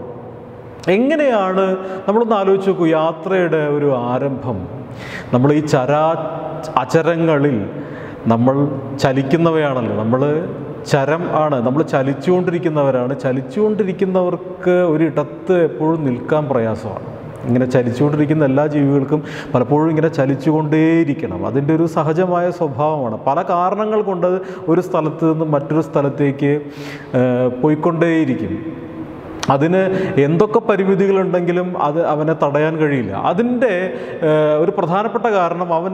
Speaker 1: എങ്ങനെയാണ് നമ്മളൊന്ന് ആലോചിച്ച് നോക്കൂ യാത്രയുടെ ഒരു ആരംഭം നമ്മൾ ഈ ചരാ അചരങ്ങളിൽ നമ്മൾ ചലിക്കുന്നവയാണല്ലോ നമ്മൾ ചരം ആണ് നമ്മൾ ചലിച്ചുകൊണ്ടിരിക്കുന്നവരാണ് ചലിച്ചുകൊണ്ടിരിക്കുന്നവർക്ക് ഒരിടത്ത് എപ്പോഴും നിൽക്കാൻ പ്രയാസമാണ് ഇങ്ങനെ ചലിച്ചുകൊണ്ടിരിക്കുന്ന എല്ലാ ജീവികൾക്കും പലപ്പോഴും ഇങ്ങനെ ചലിച്ചുകൊണ്ടേയിരിക്കണം അതിൻ്റെ ഒരു സഹജമായ സ്വഭാവമാണ് പല കാരണങ്ങൾ കൊണ്ട് ഒരു സ്ഥലത്ത് നിന്ന് മറ്റൊരു സ്ഥലത്തേക്ക് ഏഹ്, പോയിക്കൊണ്ടേയിരിക്കും അതിന് എന്തൊക്കെ പരിമിതികളുണ്ടെങ്കിലും അത് അവനെ തടയാൻ കഴിയില്ല അതിൻ്റെ ഏഹ്, ഒരു പ്രധാനപ്പെട്ട കാരണം അവൻ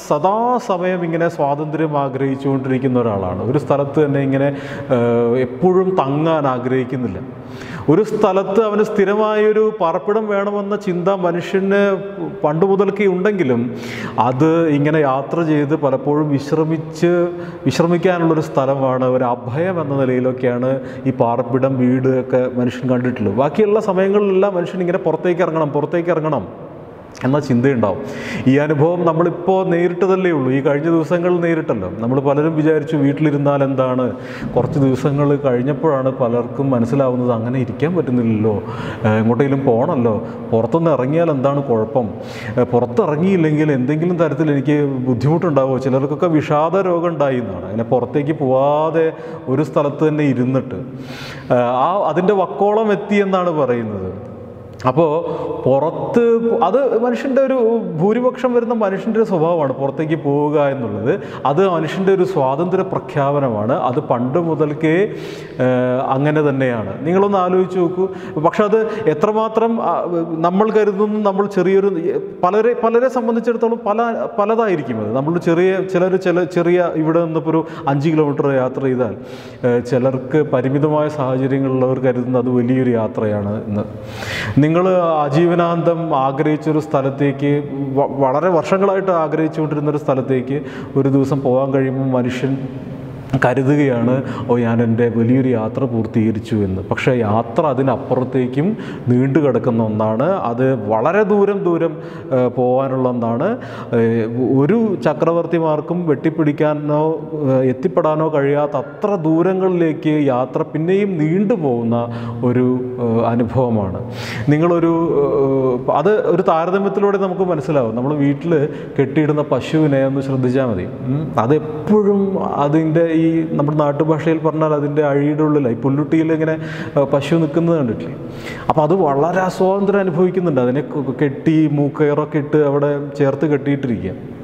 Speaker 1: സദാസമയം ഇങ്ങനെ സ്വാതന്ത്ര്യം ആഗ്രഹിച്ചുകൊണ്ടിരിക്കുന്ന ഒരാളാണ് ഒരു സ്ഥലത്ത് തന്നെ ഇങ്ങനെ ഏഹ്, എപ്പോഴും തങ്ങാൻ ആഗ്രഹിക്കുന്നില്ല ഒരു സ്ഥലത്ത് അവന് സ്ഥിരമായൊരു പാർപ്പിടം വേണമെന്ന ചിന്ത മനുഷ്യന് പണ്ട് മുതൽക്കേ ഉണ്ടെങ്കിലും അത് ഇങ്ങനെ യാത്ര ചെയ്ത് പലപ്പോഴും വിശ്രമിച്ച് വിശ്രമിക്കാനുള്ളൊരു സ്ഥലമാണ് ഒരു അഭയം എന്ന നിലയിലൊക്കെയാണ് ഈ പാർപ്പിടം വീട് ഒക്കെ മനുഷ്യൻ കണ്ടിട്ടുള്ളത് ബാക്കിയുള്ള സമയങ്ങളിലെല്ലാം മനുഷ്യൻ ഇങ്ങനെ പുറത്തേക്ക് ഇറങ്ങണം പുറത്തേക്ക് ഇറങ്ങണം എന്ന ചിന്തയുണ്ടാവും ഈ അനുഭവം നമ്മളിപ്പോൾ നേരിട്ടതല്ലേ ഉള്ളൂ ഈ കഴിഞ്ഞ ദിവസങ്ങളിൽ നേരിട്ടല്ലോ നമ്മൾ പലരും വിചാരിച്ചു വീട്ടിലിരുന്നാൽ എന്താണ് കുറച്ച് ദിവസങ്ങൾ കഴിഞ്ഞപ്പോഴാണ് പലർക്കും മനസ്സിലാവുന്നത് അങ്ങനെ ഇരിക്കാൻ പറ്റുന്നില്ലല്ലോ ഏഹ് എങ്ങോട്ടെങ്കിലും പോകണമല്ലോ പുറത്തുനിന്ന് ഇറങ്ങിയാൽ എന്താണ് കുഴപ്പം ഏഹ് പുറത്തിറങ്ങിയില്ലെങ്കിൽ എന്തെങ്കിലും തരത്തിൽ എനിക്ക് ബുദ്ധിമുട്ടുണ്ടാവുമോ ചിലർക്കൊക്കെ വിഷാദ രോഗം ഉണ്ടായി എന്നാണ് അങ്ങനെ പുറത്തേക്ക് പോവാതെ ഒരു സ്ഥലത്ത് തന്നെ ഇരുന്നിട്ട് ഏഹ് ആ അതിൻ്റെ വക്കോളം എത്തി എന്നാണ് പറയുന്നത് അപ്പോൾ പുറത്ത് അത് മനുഷ്യൻ്റെ ഒരു ഭൂരിപക്ഷം വരുന്ന മനുഷ്യൻ്റെ ഒരു സ്വഭാവമാണ് പുറത്തേക്ക് പോവുക എന്നുള്ളത് അത് മനുഷ്യൻ്റെ ഒരു സ്വാതന്ത്ര്യ പ്രഖ്യാപനമാണ് അത് പണ്ട് മുതൽക്കേ ഏഹ്, അങ്ങനെ തന്നെയാണ് നിങ്ങളൊന്ന് ആലോചിച്ച് നോക്കൂ പക്ഷെ അത് എത്രമാത്രം ആ, നമ്മൾ കരുതുന്നു നമ്മൾ ചെറിയൊരു പലരെ പലരെ സംബന്ധിച്ചിടത്തോളം പല പലതായിരിക്കും അത് നമ്മൾ ചെറിയ ചിലർ ചില ചെറിയ ഇവിടെ നിന്നിപ്പോൾ ഒരു അഞ്ച് കിലോമീറ്റർ യാത്ര ചെയ്താൽ ഏഹ്, ചിലർക്ക് പരിമിതമായ സാഹചര്യങ്ങളുള്ളവർ കരുതുന്നത് അത് വലിയൊരു യാത്രയാണ് എന്ന് നിങ്ങൾ ആജീവനാന്തം ആഗ്രഹിച്ചൊരു സ്ഥലത്തേക്ക് വ- വളരെ വർഷങ്ങളായിട്ട് ആഗ്രഹിച്ചുകൊണ്ടിരുന്ന ഒരു സ്ഥലത്തേക്ക് ഒരു ദിവസം പോകാൻ കഴിയുമ്പോൾ മനുഷ്യൻ കരുതുകയാണ് ഓ ഞാൻ എൻ്റെ വലിയൊരു യാത്ര പൂർത്തീകരിച്ചു എന്ന് പക്ഷേ യാത്ര അതിനപ്പുറത്തേക്കും നീണ്ടു കിടക്കുന്ന ഒന്നാണ് അത് വളരെ ദൂരം ദൂരം ഏഹ്, പോകാനുള്ള ഒന്നാണ് ഏഹ്, ഒരു ചക്രവർത്തിമാർക്കും വെട്ടിപ്പിടിക്കാനോ ഏഹ്, എത്തിപ്പെടാനോ കഴിയാത്ത അത്ര ദൂരങ്ങളിലേക്ക് യാത്ര പിന്നെയും നീണ്ടു പോകുന്ന ഒരു ഏഹ്, അനുഭവമാണ് നിങ്ങളൊരു ഏഹ്, അത് ഒരു താരതമ്യത്തിലൂടെ നമുക്ക് മനസ്സിലാവും നമ്മൾ വീട്ടിൽ കെട്ടിയിടുന്ന പശുവിനെ ഒന്ന് ശ്രദ്ധിച്ചാൽ മതി ഉം. അതെപ്പോഴും അതിൻ്റെ ഈ നമ്മുടെ നാട്ടുഭാഷയിൽ പറഞ്ഞാൽ അതിൻ്റെ അഴിയുടെ ഉള്ളിലായി പുല്ലുട്ടിയിൽ ഇങ്ങനെ ഏഹ്, പശു നിൽക്കുന്നത് കണ്ടിട്ടില്ലേ അപ്പോൾ അത് വളരെ അസ്വാതന്ത്ര്യം അനുഭവിക്കുന്നുണ്ട് അതിനെ ക- കെട്ടി മൂക്കയറൊക്കെ ഇട്ട് അവിടെ ചേർത്ത് കെട്ടിയിട്ടിരിക്കുക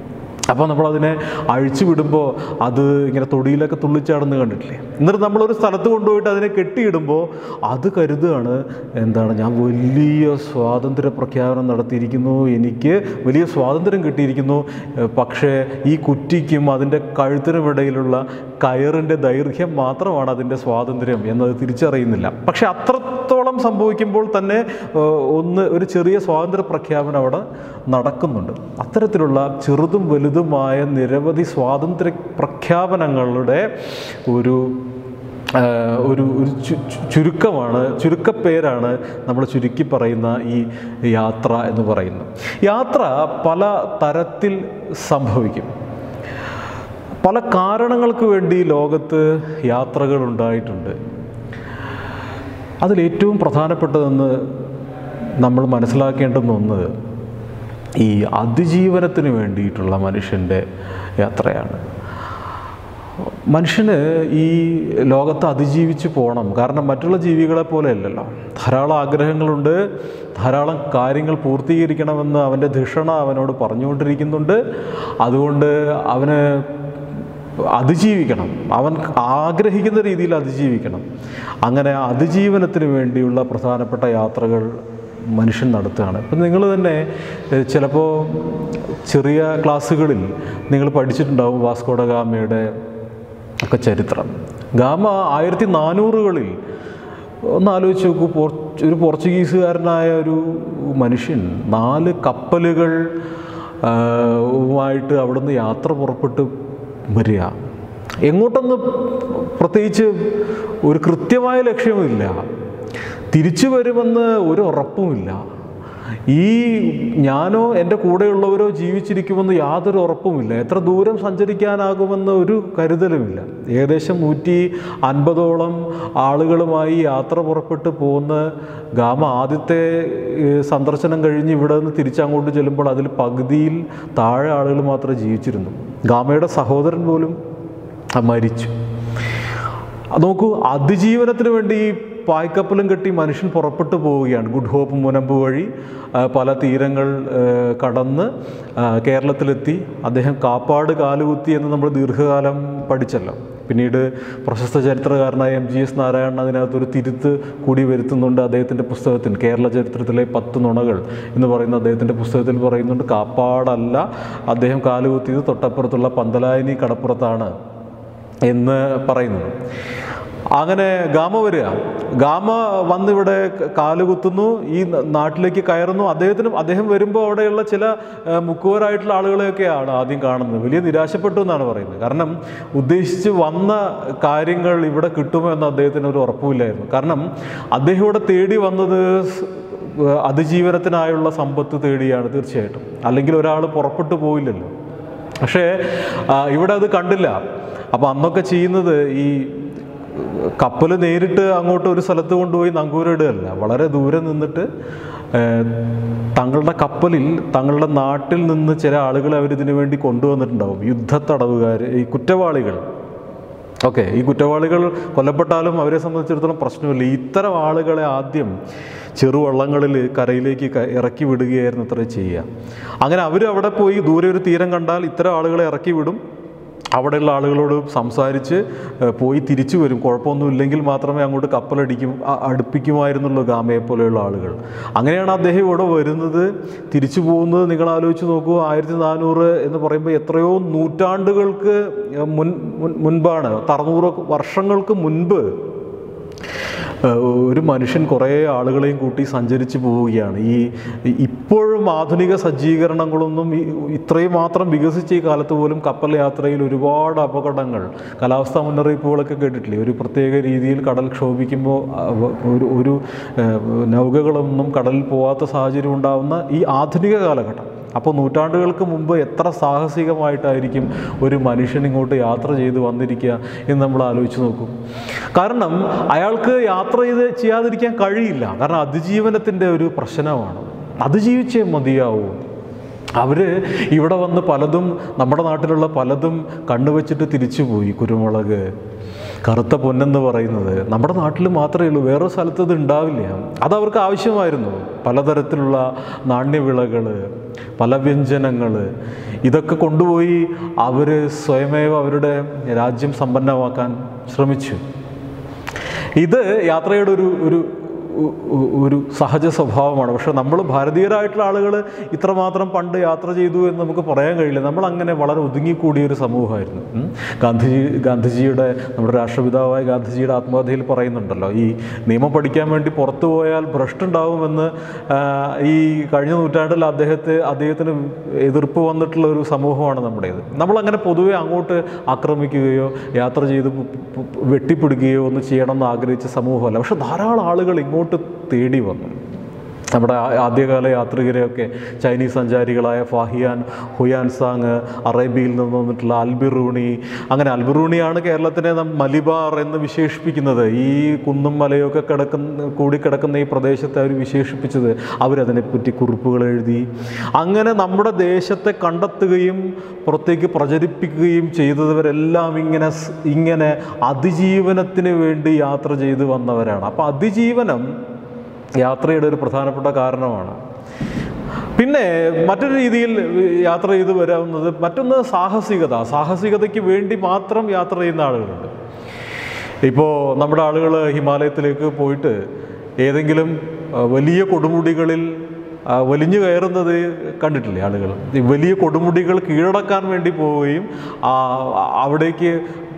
Speaker 1: അപ്പോൾ നമ്മളതിനെ അഴിച്ചു വിടുമ്പോൾ അത് ഇങ്ങനെ തൊടിയിലൊക്കെ തുള്ളിച്ചാടുന്ന കണ്ടിട്ടില്ലേ എന്നിട്ട് നമ്മളൊരു സ്ഥലത്ത് കൊണ്ടുപോയിട്ട് അതിനെ കെട്ടിയിടുമ്പോൾ അത് കരുതുകയാണ് എന്താണ് ഞാൻ വലിയ സ്വാതന്ത്ര്യ പ്രഖ്യാപനം നടത്തിയിരിക്കുന്നു എനിക്ക് വലിയ സ്വാതന്ത്ര്യം കിട്ടിയിരിക്കുന്നു ഏഹ് പക്ഷേ ഈ കുറ്റിക്കും അതിൻ്റെ കഴുത്തിനുമിടയിലുള്ള കയറിൻ്റെ ദൈർഘ്യം മാത്രമാണ് അതിൻ്റെ സ്വാതന്ത്ര്യം എന്നത് തിരിച്ചറിയുന്നില്ല പക്ഷേ അത്രത്തോളം സംഭവിക്കുമ്പോൾ തന്നെ ഏഹ് ഒന്ന് ഒരു ചെറിയ സ്വാതന്ത്ര്യ പ്രഖ്യാപനം അവിടെ നടക്കുന്നുണ്ട് അത്തരത്തിലുള്ള ചെറുതും വലുതുമായ നിരവധി സ്വാതന്ത്ര്യ പ്രഖ്യാപനങ്ങളുടെ ഒരു ആ, ഒരു ഒരു ചു- ചു- ചുരുക്കമാണ് ചുരുക്കപ്പേരാണ് നമ്മൾ ചുരുക്കി പറയുന്ന ഈ യാത്ര എന്ന് പറയുന്നത് യാത്ര പല തരത്തിൽ സംഭവിക്കും പല കാരണങ്ങൾക്ക് വേണ്ടി ലോകത്ത് യാത്രകൾ ഉണ്ടായിട്ടുണ്ട് അതിലേറ്റവും പ്രധാനപ്പെട്ടതെന്ന് നമ്മൾ മനസ്സിലാക്കേണ്ടുന്ന ഒന്ന് ഈ അതിജീവനത്തിന് വേണ്ടിയിട്ടുള്ള മനുഷ്യൻ്റെ യാത്രയാണ് മനുഷ്യന് ഈ ലോകത്ത് അതിജീവിച്ച് പോകണം കാരണം മറ്റുള്ള ജീവികളെ പോലെ അല്ലല്ലോ ധാരാളം ആഗ്രഹങ്ങളുണ്ട് ധാരാളം കാര്യങ്ങൾ പൂർത്തീകരിക്കണമെന്ന് അവൻ്റെ ധിഷണ അവനോട് പറഞ്ഞുകൊണ്ടിരിക്കുന്നുണ്ട് അതുകൊണ്ട് അവന് അതിജീവിക്കണം അവൻ ആഗ്രഹിക്കുന്ന രീതിയിൽ അതിജീവിക്കണം അങ്ങനെ അതിജീവനത്തിന് വേണ്ടിയുള്ള പ്രധാനപ്പെട്ട യാത്രകൾ മനുഷ്യൻ നടത്തുകയാണ് ഇപ്പം നിങ്ങൾ തന്നെ ഏഹ്, ചിലപ്പോൾ ചെറിയ ക്ലാസ്സുകളിൽ നിങ്ങൾ പഠിച്ചിട്ടുണ്ടാവും വാസ്കോഡ ഗാമയുടെ ഒക്കെ ചരിത്രം ഗാമ ആയിരത്തി നാനൂറുകളിൽ ഒന്ന് ആലോചിച്ച് നോക്കൂ പോർ ഒരു പോർച്ചുഗീസുകാരനായ ഒരു മനുഷ്യൻ നാല് കപ്പലുകൾ ആ, വുമായിട്ട് അവിടുന്ന് യാത്ര പുറപ്പെട്ട് വരിക എങ്ങോട്ടൊന്ന് പ്രത്യേകിച്ച് ഒരു കൃത്യമായ ലക്ഷ്യമില്ല തിരിച്ചു വരുമെന്ന് ഒരു ഉറപ്പുമില്ല ഈ ഞാനോ എൻ്റെ കൂടെയുള്ളവരോ ജീവിച്ചിരിക്കുമെന്ന് യാതൊരു ഉറപ്പുമില്ല എത്ര ദൂരം സഞ്ചരിക്കാനാകുമെന്ന് ഒരു കരുതലുമില്ല ഏകദേശം നൂറ്റി അൻപതോളം ആളുകളുമായി യാത്ര പുറപ്പെട്ട് പോകുന്ന ഗാമ ആദ്യത്തെ ഏഹ്, സന്ദർശനം കഴിഞ്ഞ് ഇവിടെ നിന്ന് തിരിച്ചങ്ങോട്ട് ചെല്ലുമ്പോൾ അതിൽ പകുതിയിൽ താഴെ ആളുകൾ മാത്രമേ ജീവിച്ചിരുന്നു ഗാമയുടെ സഹോദരൻ പോലും മരിച്ചു അത് നോക്കൂ അതിജീവനത്തിന് വേണ്ടി ഈ പായ്ക്കപ്പലും കെട്ടി മനുഷ്യൻ പുറപ്പെട്ടു പോവുകയാണ് ഗുഡ് ഹോപ്പ് മുനമ്പ് വഴി ആ, പല തീരങ്ങൾ ആ, കടന്ന് ആ, കേരളത്തിലെത്തി അദ്ദേഹം കാപ്പാട് കാലുകുത്തി എന്ന് നമ്മൾ ദീർഘകാലം പഠിച്ചല്ലോ പിന്നീട് പ്രശസ്ത ചരിത്രകാരനായ എം ജി എസ് നാരായണൻ അതിനകത്തൊരു തിരുത്ത് കൂടി വരുത്തുന്നുണ്ട് അദ്ദേഹത്തിൻ്റെ പുസ്തകത്തിൽ കേരള ചരിത്രത്തിലെ പത്ത് നുണകൾ എന്ന് പറയുന്ന അദ്ദേഹത്തിൻ്റെ പുസ്തകത്തിൽ പറയുന്നുണ്ട് കാപ്പാടല്ല അദ്ദേഹം കാലുകുത്തിയത് തൊട്ടപ്പുറത്തുള്ള പന്തലായനി കടപ്പുറത്താണ് എന്ന് പറയുന്നു അങ്ങനെ ഗാമ വരിക ഗാമ വന്നിവിടെ ക- കാലുകുത്തുന്നു ഈ ന- നാട്ടിലേക്ക് കയറുന്നു അദ്ദേഹത്തിന് അദ്ദേഹം വരുമ്പോൾ അവിടെയുള്ള ചില ഏഹ്, മുക്കുവരായിട്ടുള്ള ആളുകളെയൊക്കെയാണ് ആദ്യം കാണുന്നത് വലിയ നിരാശപ്പെട്ടു എന്നാണ് പറയുന്നത് കാരണം ഉദ്ദേശിച്ച് വന്ന കാര്യങ്ങൾ ഇവിടെ കിട്ടുമോ എന്ന് അദ്ദേഹത്തിന് ഒരു ഉറപ്പുമില്ലായിരുന്നു കാരണം അദ്ദേഹം ഇവിടെ തേടി വന്നത് സ്- ഏഹ്, അതിജീവനത്തിനായുള്ള സമ്പത്ത് തേടിയാണ് തീർച്ചയായിട്ടും അല്ലെങ്കിൽ ഒരാൾ പുറപ്പെട്ടു പോയില്ലല്ലോ പക്ഷേ ആ, ഇവിടെ അത് കണ്ടില്ല അപ്പോൾ അന്നൊക്കെ ചെയ്യുന്നത് ഈ കപ്പൽ നേരിട്ട് അങ്ങോട്ട് ഒരു സ്ഥലത്ത് കൊണ്ടുപോയി നങ്കൂരിടുകയല്ല വളരെ ദൂരെ നിന്നിട്ട് ഏഹ്, തങ്ങളുടെ കപ്പലിൽ തങ്ങളുടെ നാട്ടിൽ നിന്ന് ചില ആളുകളെ അവരിതിനു വേണ്ടി കൊണ്ടുവന്നിട്ടുണ്ടാവും യുദ്ധത്തടവുകാർ ഈ കുറ്റവാളികൾ ഓക്കെ ഈ കുറ്റവാളികൾ കൊല്ലപ്പെട്ടാലും അവരെ സംബന്ധിച്ചിടത്തോളം പ്രശ്നമില്ല ഇത്തരം ആളുകളെ ആദ്യം ചെറുവള്ളങ്ങളിൽ കരയിലേക്ക് ക- ഇറക്കി വിടുകയായിരുന്നു അത്ര ചെയ്യുക അങ്ങനെ അവർ അവിടെ പോയി ദൂരെ ഒരു തീരം കണ്ടാൽ ഇത്തരം ആളുകളെ ഇറക്കി വിടും അവിടെയുള്ള ആളുകളോട് സംസാരിച്ച് ഏഹ്, പോയി തിരിച്ചു വരും കുഴപ്പമൊന്നും ഇല്ലെങ്കിൽ മാത്രമേ അങ്ങോട്ട് കപ്പലടിക്കും അ- അടുപ്പിക്കുമായിരുന്നുള്ളൂ ഗാമയെ പോലെയുള്ള ആളുകൾ അങ്ങനെയാണ് അദ്ദേഹം ഇവിടെ വരുന്നത് തിരിച്ചു പോകുന്നത് നിങ്ങൾ ആലോചിച്ച് നോക്കൂ ആയിരത്തി നാനൂറ് എന്ന് പറയുമ്പോൾ എത്രയോ നൂറ്റാണ്ടുകൾക്ക് മുൻ മുൻ- മുൻപാണ് അറുന്നൂറ് വർഷങ്ങൾക്ക് മുൻപ് ഏഹ് ഒരു മനുഷ്യൻ കുറേ ആളുകളെയും കൂട്ടി സഞ്ചരിച്ച് പോവുകയാണ് ഈ ഇപ്പോഴും ആധുനിക സജ്ജീകരണങ്ങളൊന്നും ഈ- ഇത്രയും മാത്രം വികസിച്ച ഈ കാലത്ത് പോലും കപ്പൽ യാത്രയിൽ ഒരുപാട് അപകടങ്ങൾ കാലാവസ്ഥാ മുന്നറിയിപ്പുകളൊക്കെ കേട്ടിട്ടില്ലേ ഒരു പ്രത്യേക രീതിയിൽ കടൽ ക്ഷോഭിക്കുമ്പോൾ ആ, വ- ഒരു ഒരു ഏഹ്, നൗകകളൊന്നും കടലിൽ പോവാത്ത സാഹചര്യം ഉണ്ടാകുന്ന ഈ ആധുനിക കാലഘട്ടം അപ്പോൾ നൂറ്റാണ്ടുകൾക്ക് മുമ്പ് എത്ര സാഹസികമായിട്ടായിരിക്കും ഒരു മനുഷ്യൻ ഇങ്ങോട്ട് യാത്ര ചെയ്ത് വന്നിരിക്കുക എന്ന് നമ്മൾ ആലോചിച്ച് നോക്കും കാരണം അയാൾക്ക് യാത്ര ചെയ്ത് ചെയ്യാതിരിക്കാൻ കഴിയില്ല കാരണം അതിജീവനത്തിൻ്റെ ഒരു പ്രശ്നമാണ് അതിജീവിച്ചേ മതിയാവൂ അവർ ഇവിടെ വന്ന് പലതും നമ്മുടെ നാട്ടിലുള്ള പലതും കണ്ണുവെച്ചിട്ട് തിരിച്ചുപോയി കുരുമുളക് കറുത്ത പൊന്നെന്ന് പറയുന്നത് നമ്മുടെ നാട്ടിൽ മാത്രമേ ഉള്ളൂ വേറെ സ്ഥലത്ത് ഇത് ഉണ്ടാവില്ല അത് അവർക്ക് ആവശ്യമായിരുന്നു പലതരത്തിലുള്ള നാണ്യവിളകൾ പല വ്യഞ്ജനങ്ങൾ ഇതൊക്കെ കൊണ്ടുപോയി അവർ സ്വയമേവ അവരുടെ രാജ്യം സമ്പന്നമാക്കാൻ ശ്രമിച്ചു ഇത് യാത്രയുടെ ഒരു ഒരു ഉ- ഉ- ഒരു സഹജ സ്വഭാവമാണ് പക്ഷെ നമ്മൾ ഭാരതീയരായിട്ടുള്ള ആളുകൾ ഇത്രമാത്രം പണ്ട് യാത്ര ചെയ്തു എന്ന് നമുക്ക് പറയാൻ കഴിയില്ല നമ്മൾ അങ്ങനെ വളരെ ഒതുങ്ങിക്കൂടിയ ഒരു സമൂഹമായിരുന്നു ഉം. ഗാന്ധിജി ഗാന്ധിജിയുടെ നമ്മുടെ രാഷ്ട്രപിതാവായ ഗാന്ധിജിയുടെ ആത്മകഥയിൽ പറയുന്നുണ്ടല്ലോ ഈ നിയമം പഠിക്കാൻ വേണ്ടി പുറത്തു പോയാൽ ഭ്രഷ്ടുണ്ടാവുമെന്ന് ആ, ഈ കഴിഞ്ഞ നൂറ്റാണ്ടിൽ അദ്ദേഹത്തെ അദ്ദേഹത്തിന് എതിർപ്പ് വന്നിട്ടുള്ള ഒരു സമൂഹമാണ് നമ്മുടേത് നമ്മളങ്ങനെ പൊതുവെ അങ്ങോട്ട് ആക്രമിക്കുകയോ യാത്ര ചെയ്ത് പു- പു- പു- വെട്ടിപ്പിടിക്കുകയോ ഒന്നും ചെയ്യണമെന്ന് ആഗ്രഹിച്ച സമൂഹമല്ല പക്ഷെ ധാരാളം ആളുകൾ ഇങ്ങോട്ട് തേടി വന്നു നമ്മുടെ ആ- ആദ്യകാല യാത്രികരെയൊക്കെ ചൈനീസ് സഞ്ചാരികളായ ഫാഹിയാൻ ഹുയാൻ സാങ് അറേബ്യയിൽ നിന്ന് വന്നിട്ടുള്ള അൽബിറൂണി അങ്ങനെ അൽബിറൂണിയാണ് കേരളത്തിനെ നാം മലിബാർ എന്ന് വിശേഷിപ്പിക്കുന്നത് ഈ കുന്നും മലയൊക്കെ കിടക്കുന്ന കൂടിക്കിടക്കുന്ന ഈ പ്രദേശത്തെ അവർ വിശേഷിപ്പിച്ചത് അവരതിനെപ്പറ്റി കുറിപ്പുകൾ എഴുതി അങ്ങനെ നമ്മുടെ ദേശത്തെ കണ്ടെത്തുകയും പുറത്തേക്ക് പ്രചരിപ്പിക്കുകയും ചെയ്തവരെല്ലാം ഇങ്ങനെ സ്- ഇങ്ങനെ അതിജീവനത്തിന് വേണ്ടി യാത്ര ചെയ്ത് വന്നവരാണ് അപ്പോൾ അതിജീവനം യാത്രയുടെ ഒരു പ്രധാനപ്പെട്ട കാരണമാണ് പിന്നെ മറ്റൊരു രീതിയിൽ യാത്ര ചെയ്ത് വരാവുന്നത് മറ്റൊന്ന് സാഹസികത സാഹസികതയ്ക്ക് വേണ്ടി മാത്രം യാത്ര ചെയ്യുന്ന ആളുകളുണ്ട് ഇപ്പോൾ നമ്മുടെ ആളുകൾ ഹിമാലയത്തിലേക്ക് പോയിട്ട് ഏതെങ്കിലും ആ, വലിയ കൊടുമുടികളിൽ ആ, വലിഞ്ഞു കയറുന്നത് കണ്ടിട്ടില്ലേ ആളുകൾ ഈ വലിയ കൊടുമുടികൾ കീഴടക്കാൻ വേണ്ടി പോവുകയും ആ, അവിടേക്ക്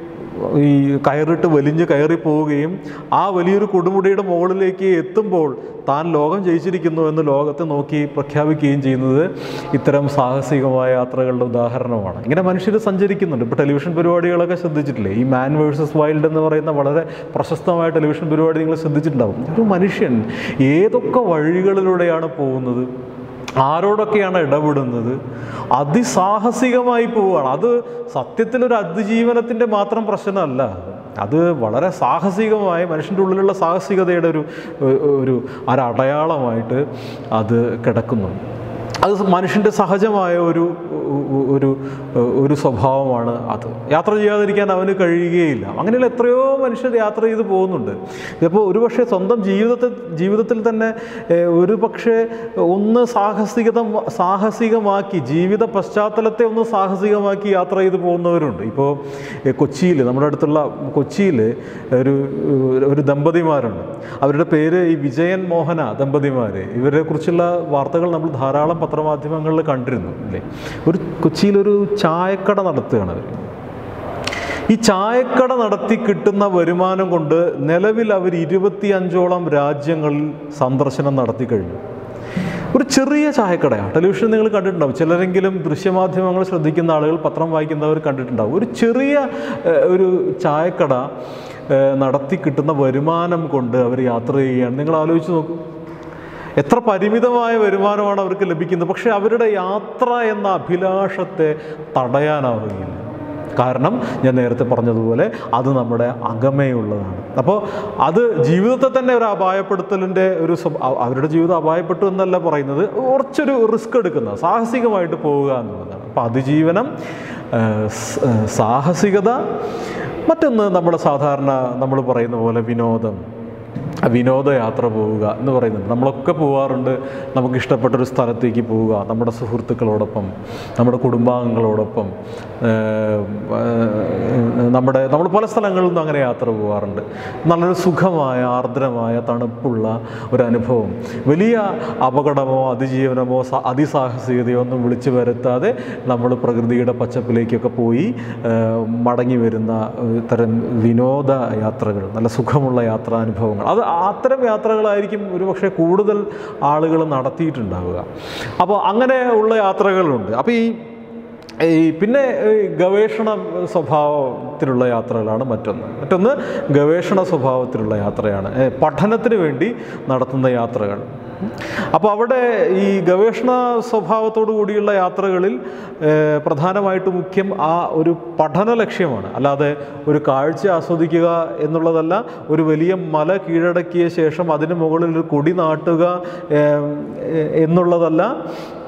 Speaker 1: ഈ കയറിട്ട് വലിഞ്ഞ് കയറി പോവുകയും ആ വലിയൊരു കൊടുമുടിയുടെ മുകളിലേക്ക് എത്തുമ്പോൾ താൻ ലോകം ജയിച്ചിരിക്കുന്നു എന്ന് ലോകത്തെ നോക്കി പ്രഖ്യാപിക്കുകയും ചെയ്യുന്നത് ഇത്തരം സാഹസികമായ യാത്രകളുടെ ഉദാഹരണമാണ് ഇങ്ങനെ മനുഷ്യർ സഞ്ചരിക്കുന്നുണ്ട് ഇപ്പോൾ ടെലിവിഷൻ പരിപാടികളൊക്കെ ശ്രദ്ധിച്ചിട്ടില്ലേ ഈ മാൻ വേഴ്സസ് വൈൽഡ് എന്ന് പറയുന്ന വളരെ പ്രശസ്തമായ ടെലിവിഷൻ പരിപാടി നിങ്ങൾ ശ്രദ്ധിച്ചിട്ടുണ്ടാവും ഒരു മനുഷ്യൻ ഏതൊക്കെ വഴികളിലൂടെയാണ് പോകുന്നത് ആരോടൊക്കെയാണ് ഇടപെടുന്നത് അതിസാഹസികമായി പോവുകയാണ് അത് സത്യത്തിലൊരു അതിജീവനത്തിൻ്റെ മാത്രം പ്രശ്നമല്ല അത് വളരെ സാഹസികമായ മനുഷ്യൻ്റെ ഉള്ളിലുള്ള സാഹസികതയുടെ ഒരു ഒരു ഒരടയാളമായിട്ട് അത് കിടക്കുന്നു അത് മനുഷ്യൻ്റെ സഹജമായ ഒരു ഒരു ഒരു സ്വഭാവമാണ് അത് യാത്ര ചെയ്യാതിരിക്കാൻ അവന് കഴിയുകയില്ല അങ്ങനെയുള്ള എത്രയോ മനുഷ്യർ യാത്ര ചെയ്ത് പോകുന്നുണ്ട് ഇപ്പോൾ ഒരുപക്ഷെ സ്വന്തം ജീവിതത്തിൽ ജീവിതത്തിൽ തന്നെ ഏഹ്, ഒരു പക്ഷേ ഒന്ന് സാഹസികത സാഹസികമാക്കി ജീവിത പശ്ചാത്തലത്തെ ഒന്ന് സാഹസികമാക്കി യാത്ര ചെയ്ത് പോകുന്നവരുണ്ട് ഇപ്പോൾ കൊച്ചിയിൽ നമ്മുടെ അടുത്തുള്ള കൊച്ചിയിൽ ഒരു ഒരു ദമ്പതിമാരുണ്ട് അവരുടെ പേര് ഈ വിജയൻ മോഹന ദമ്പതിമാർ ഇവരെ കുറിച്ചുള്ള വാർത്തകൾ നമ്മൾ ധാരാളം പത്രമാധ്യമങ്ങളിൽ കണ്ടിരുന്നു അല്ലേ ഒരു കൊച്ചിയിലൊരു ചായക്കട നടത്തുകയാണ് അവർ ഈ ചായക്കട നടത്തി കിട്ടുന്ന വരുമാനം കൊണ്ട് നിലവിൽ അവർ ഇരുപത്തിയഞ്ചോളം രാജ്യങ്ങളിൽ സന്ദർശനം നടത്തി കഴിഞ്ഞു ഒരു ചെറിയ ചായക്കടയാണ് ടെലിവിഷൻ നിങ്ങൾ കണ്ടിട്ടുണ്ടാവും ചിലരെങ്കിലും ദൃശ്യമാധ്യമങ്ങൾ ശ്രദ്ധിക്കുന്ന ആളുകൾ പത്രം വായിക്കുന്നവർ കണ്ടിട്ടുണ്ടാവും ഒരു ചെറിയ ഏഹ്, ഒരു ചായക്കട ഏഹ്, നടത്തി കിട്ടുന്ന വരുമാനം കൊണ്ട് അവർ യാത്ര ചെയ്യുകയാണ് നിങ്ങൾ ആലോചിച്ച് നോക്കൂ എത്ര പരിമിതമായ വരുമാനമാണ് അവർക്ക് ലഭിക്കുന്നത് പക്ഷേ അവരുടെ യാത്ര എന്ന അഭിലാഷത്തെ തടയാനാവുകയില്ല കാരണം ഞാൻ നേരത്തെ പറഞ്ഞതുപോലെ അത് നമ്മുടെ അകമേയുള്ളതാണ് അപ്പോൾ അത് ജീവിതത്തെ തന്നെ ഒരു അപായപ്പെടുത്തലിൻ്റെ ഒരു സ്വഭ- അ- അവരുടെ ജീവിതം അപായപ്പെട്ടു എന്നല്ല പറയുന്നത് കുറച്ചൊരു റിസ്ക് എടുക്കുന്ന സാഹസികമായിട്ട് പോവുക എന്നുള്ളതാണ് അപ്പോൾ അതിജീവനം ആ, സ്- ആ, സാഹസികത മറ്റൊന്ന് നമ്മുടെ സാധാരണ നമ്മൾ പറയുന്ന പോലെ വിനോദം വിനോദയാത്ര പോവുക എന്ന് പറയുന്നുണ്ട് നമ്മളൊക്കെ പോവാറുണ്ട് നമുക്ക് ഇഷ്ടപ്പെട്ടൊരു സ്ഥലത്തേക്ക് പോവുക നമ്മുടെ സുഹൃത്തുക്കളോടൊപ്പം നമ്മുടെ കുടുംബാംഗങ്ങളോടൊപ്പം ഏഹ്, ഏഹ്, നമ്മുടെ നമ്മൾ പല സ്ഥലങ്ങളിൽ നിന്നും അങ്ങനെ യാത്ര പോകാറുണ്ട് നല്ലൊരു സുഖമായ ആർദ്രമായ തണുപ്പുള്ള ഒരു അനുഭവം വലിയ അപകടമോ അതിജീവനമോ സ- അതിസാഹസികതയോ ഒന്നും വിളിച്ചു വരുത്താതെ നമ്മൾ പ്രകൃതിയുടെ പച്ചപ്പിലേക്കൊക്കെ പോയി ഏഹ്, മടങ്ങി വരുന്ന ഏഹ്, തരം വിനോദ യാത്രകൾ നല്ല സുഖമുള്ള യാത്രാനുഭവങ്ങൾ അത് അത്തരം യാത്രകളായിരിക്കും ഒരുപക്ഷെ കൂടുതൽ ആളുകൾ നടത്തിയിട്ടുണ്ടാവുക അപ്പോൾ അങ്ങനെ ഉള്ള യാത്രകളുണ്ട് അപ്പോൾ ഈ ഈ പിന്നെ ഈ ഗവേഷണ സ്വഭാവത്തിലുള്ള യാത്രകളാണ് മറ്റൊന്ന് മറ്റൊന്ന് ഗവേഷണ സ്വഭാവത്തിലുള്ള യാത്രയാണ് ഏ, പഠനത്തിന് വേണ്ടി നടത്തുന്ന യാത്രകൾ അപ്പോൾ അവിടെ ഈ ഗവേഷണ സ്വഭാവത്തോടു കൂടിയുള്ള യാത്രകളിൽ ഏ, പ്രധാനമായിട്ട് മുഖ്യം ആ ഒരു പഠന ലക്ഷ്യമാണ് അല്ലാതെ ഒരു കാഴ്ച ആസ്വദിക്കുക എന്നുള്ളതല്ല ഒരു വലിയ മല കീഴടക്കിയ ശേഷം അതിന് മുകളിൽ ഒരു കൊടി നാട്ടുക ഏ, എന്നുള്ളതല്ല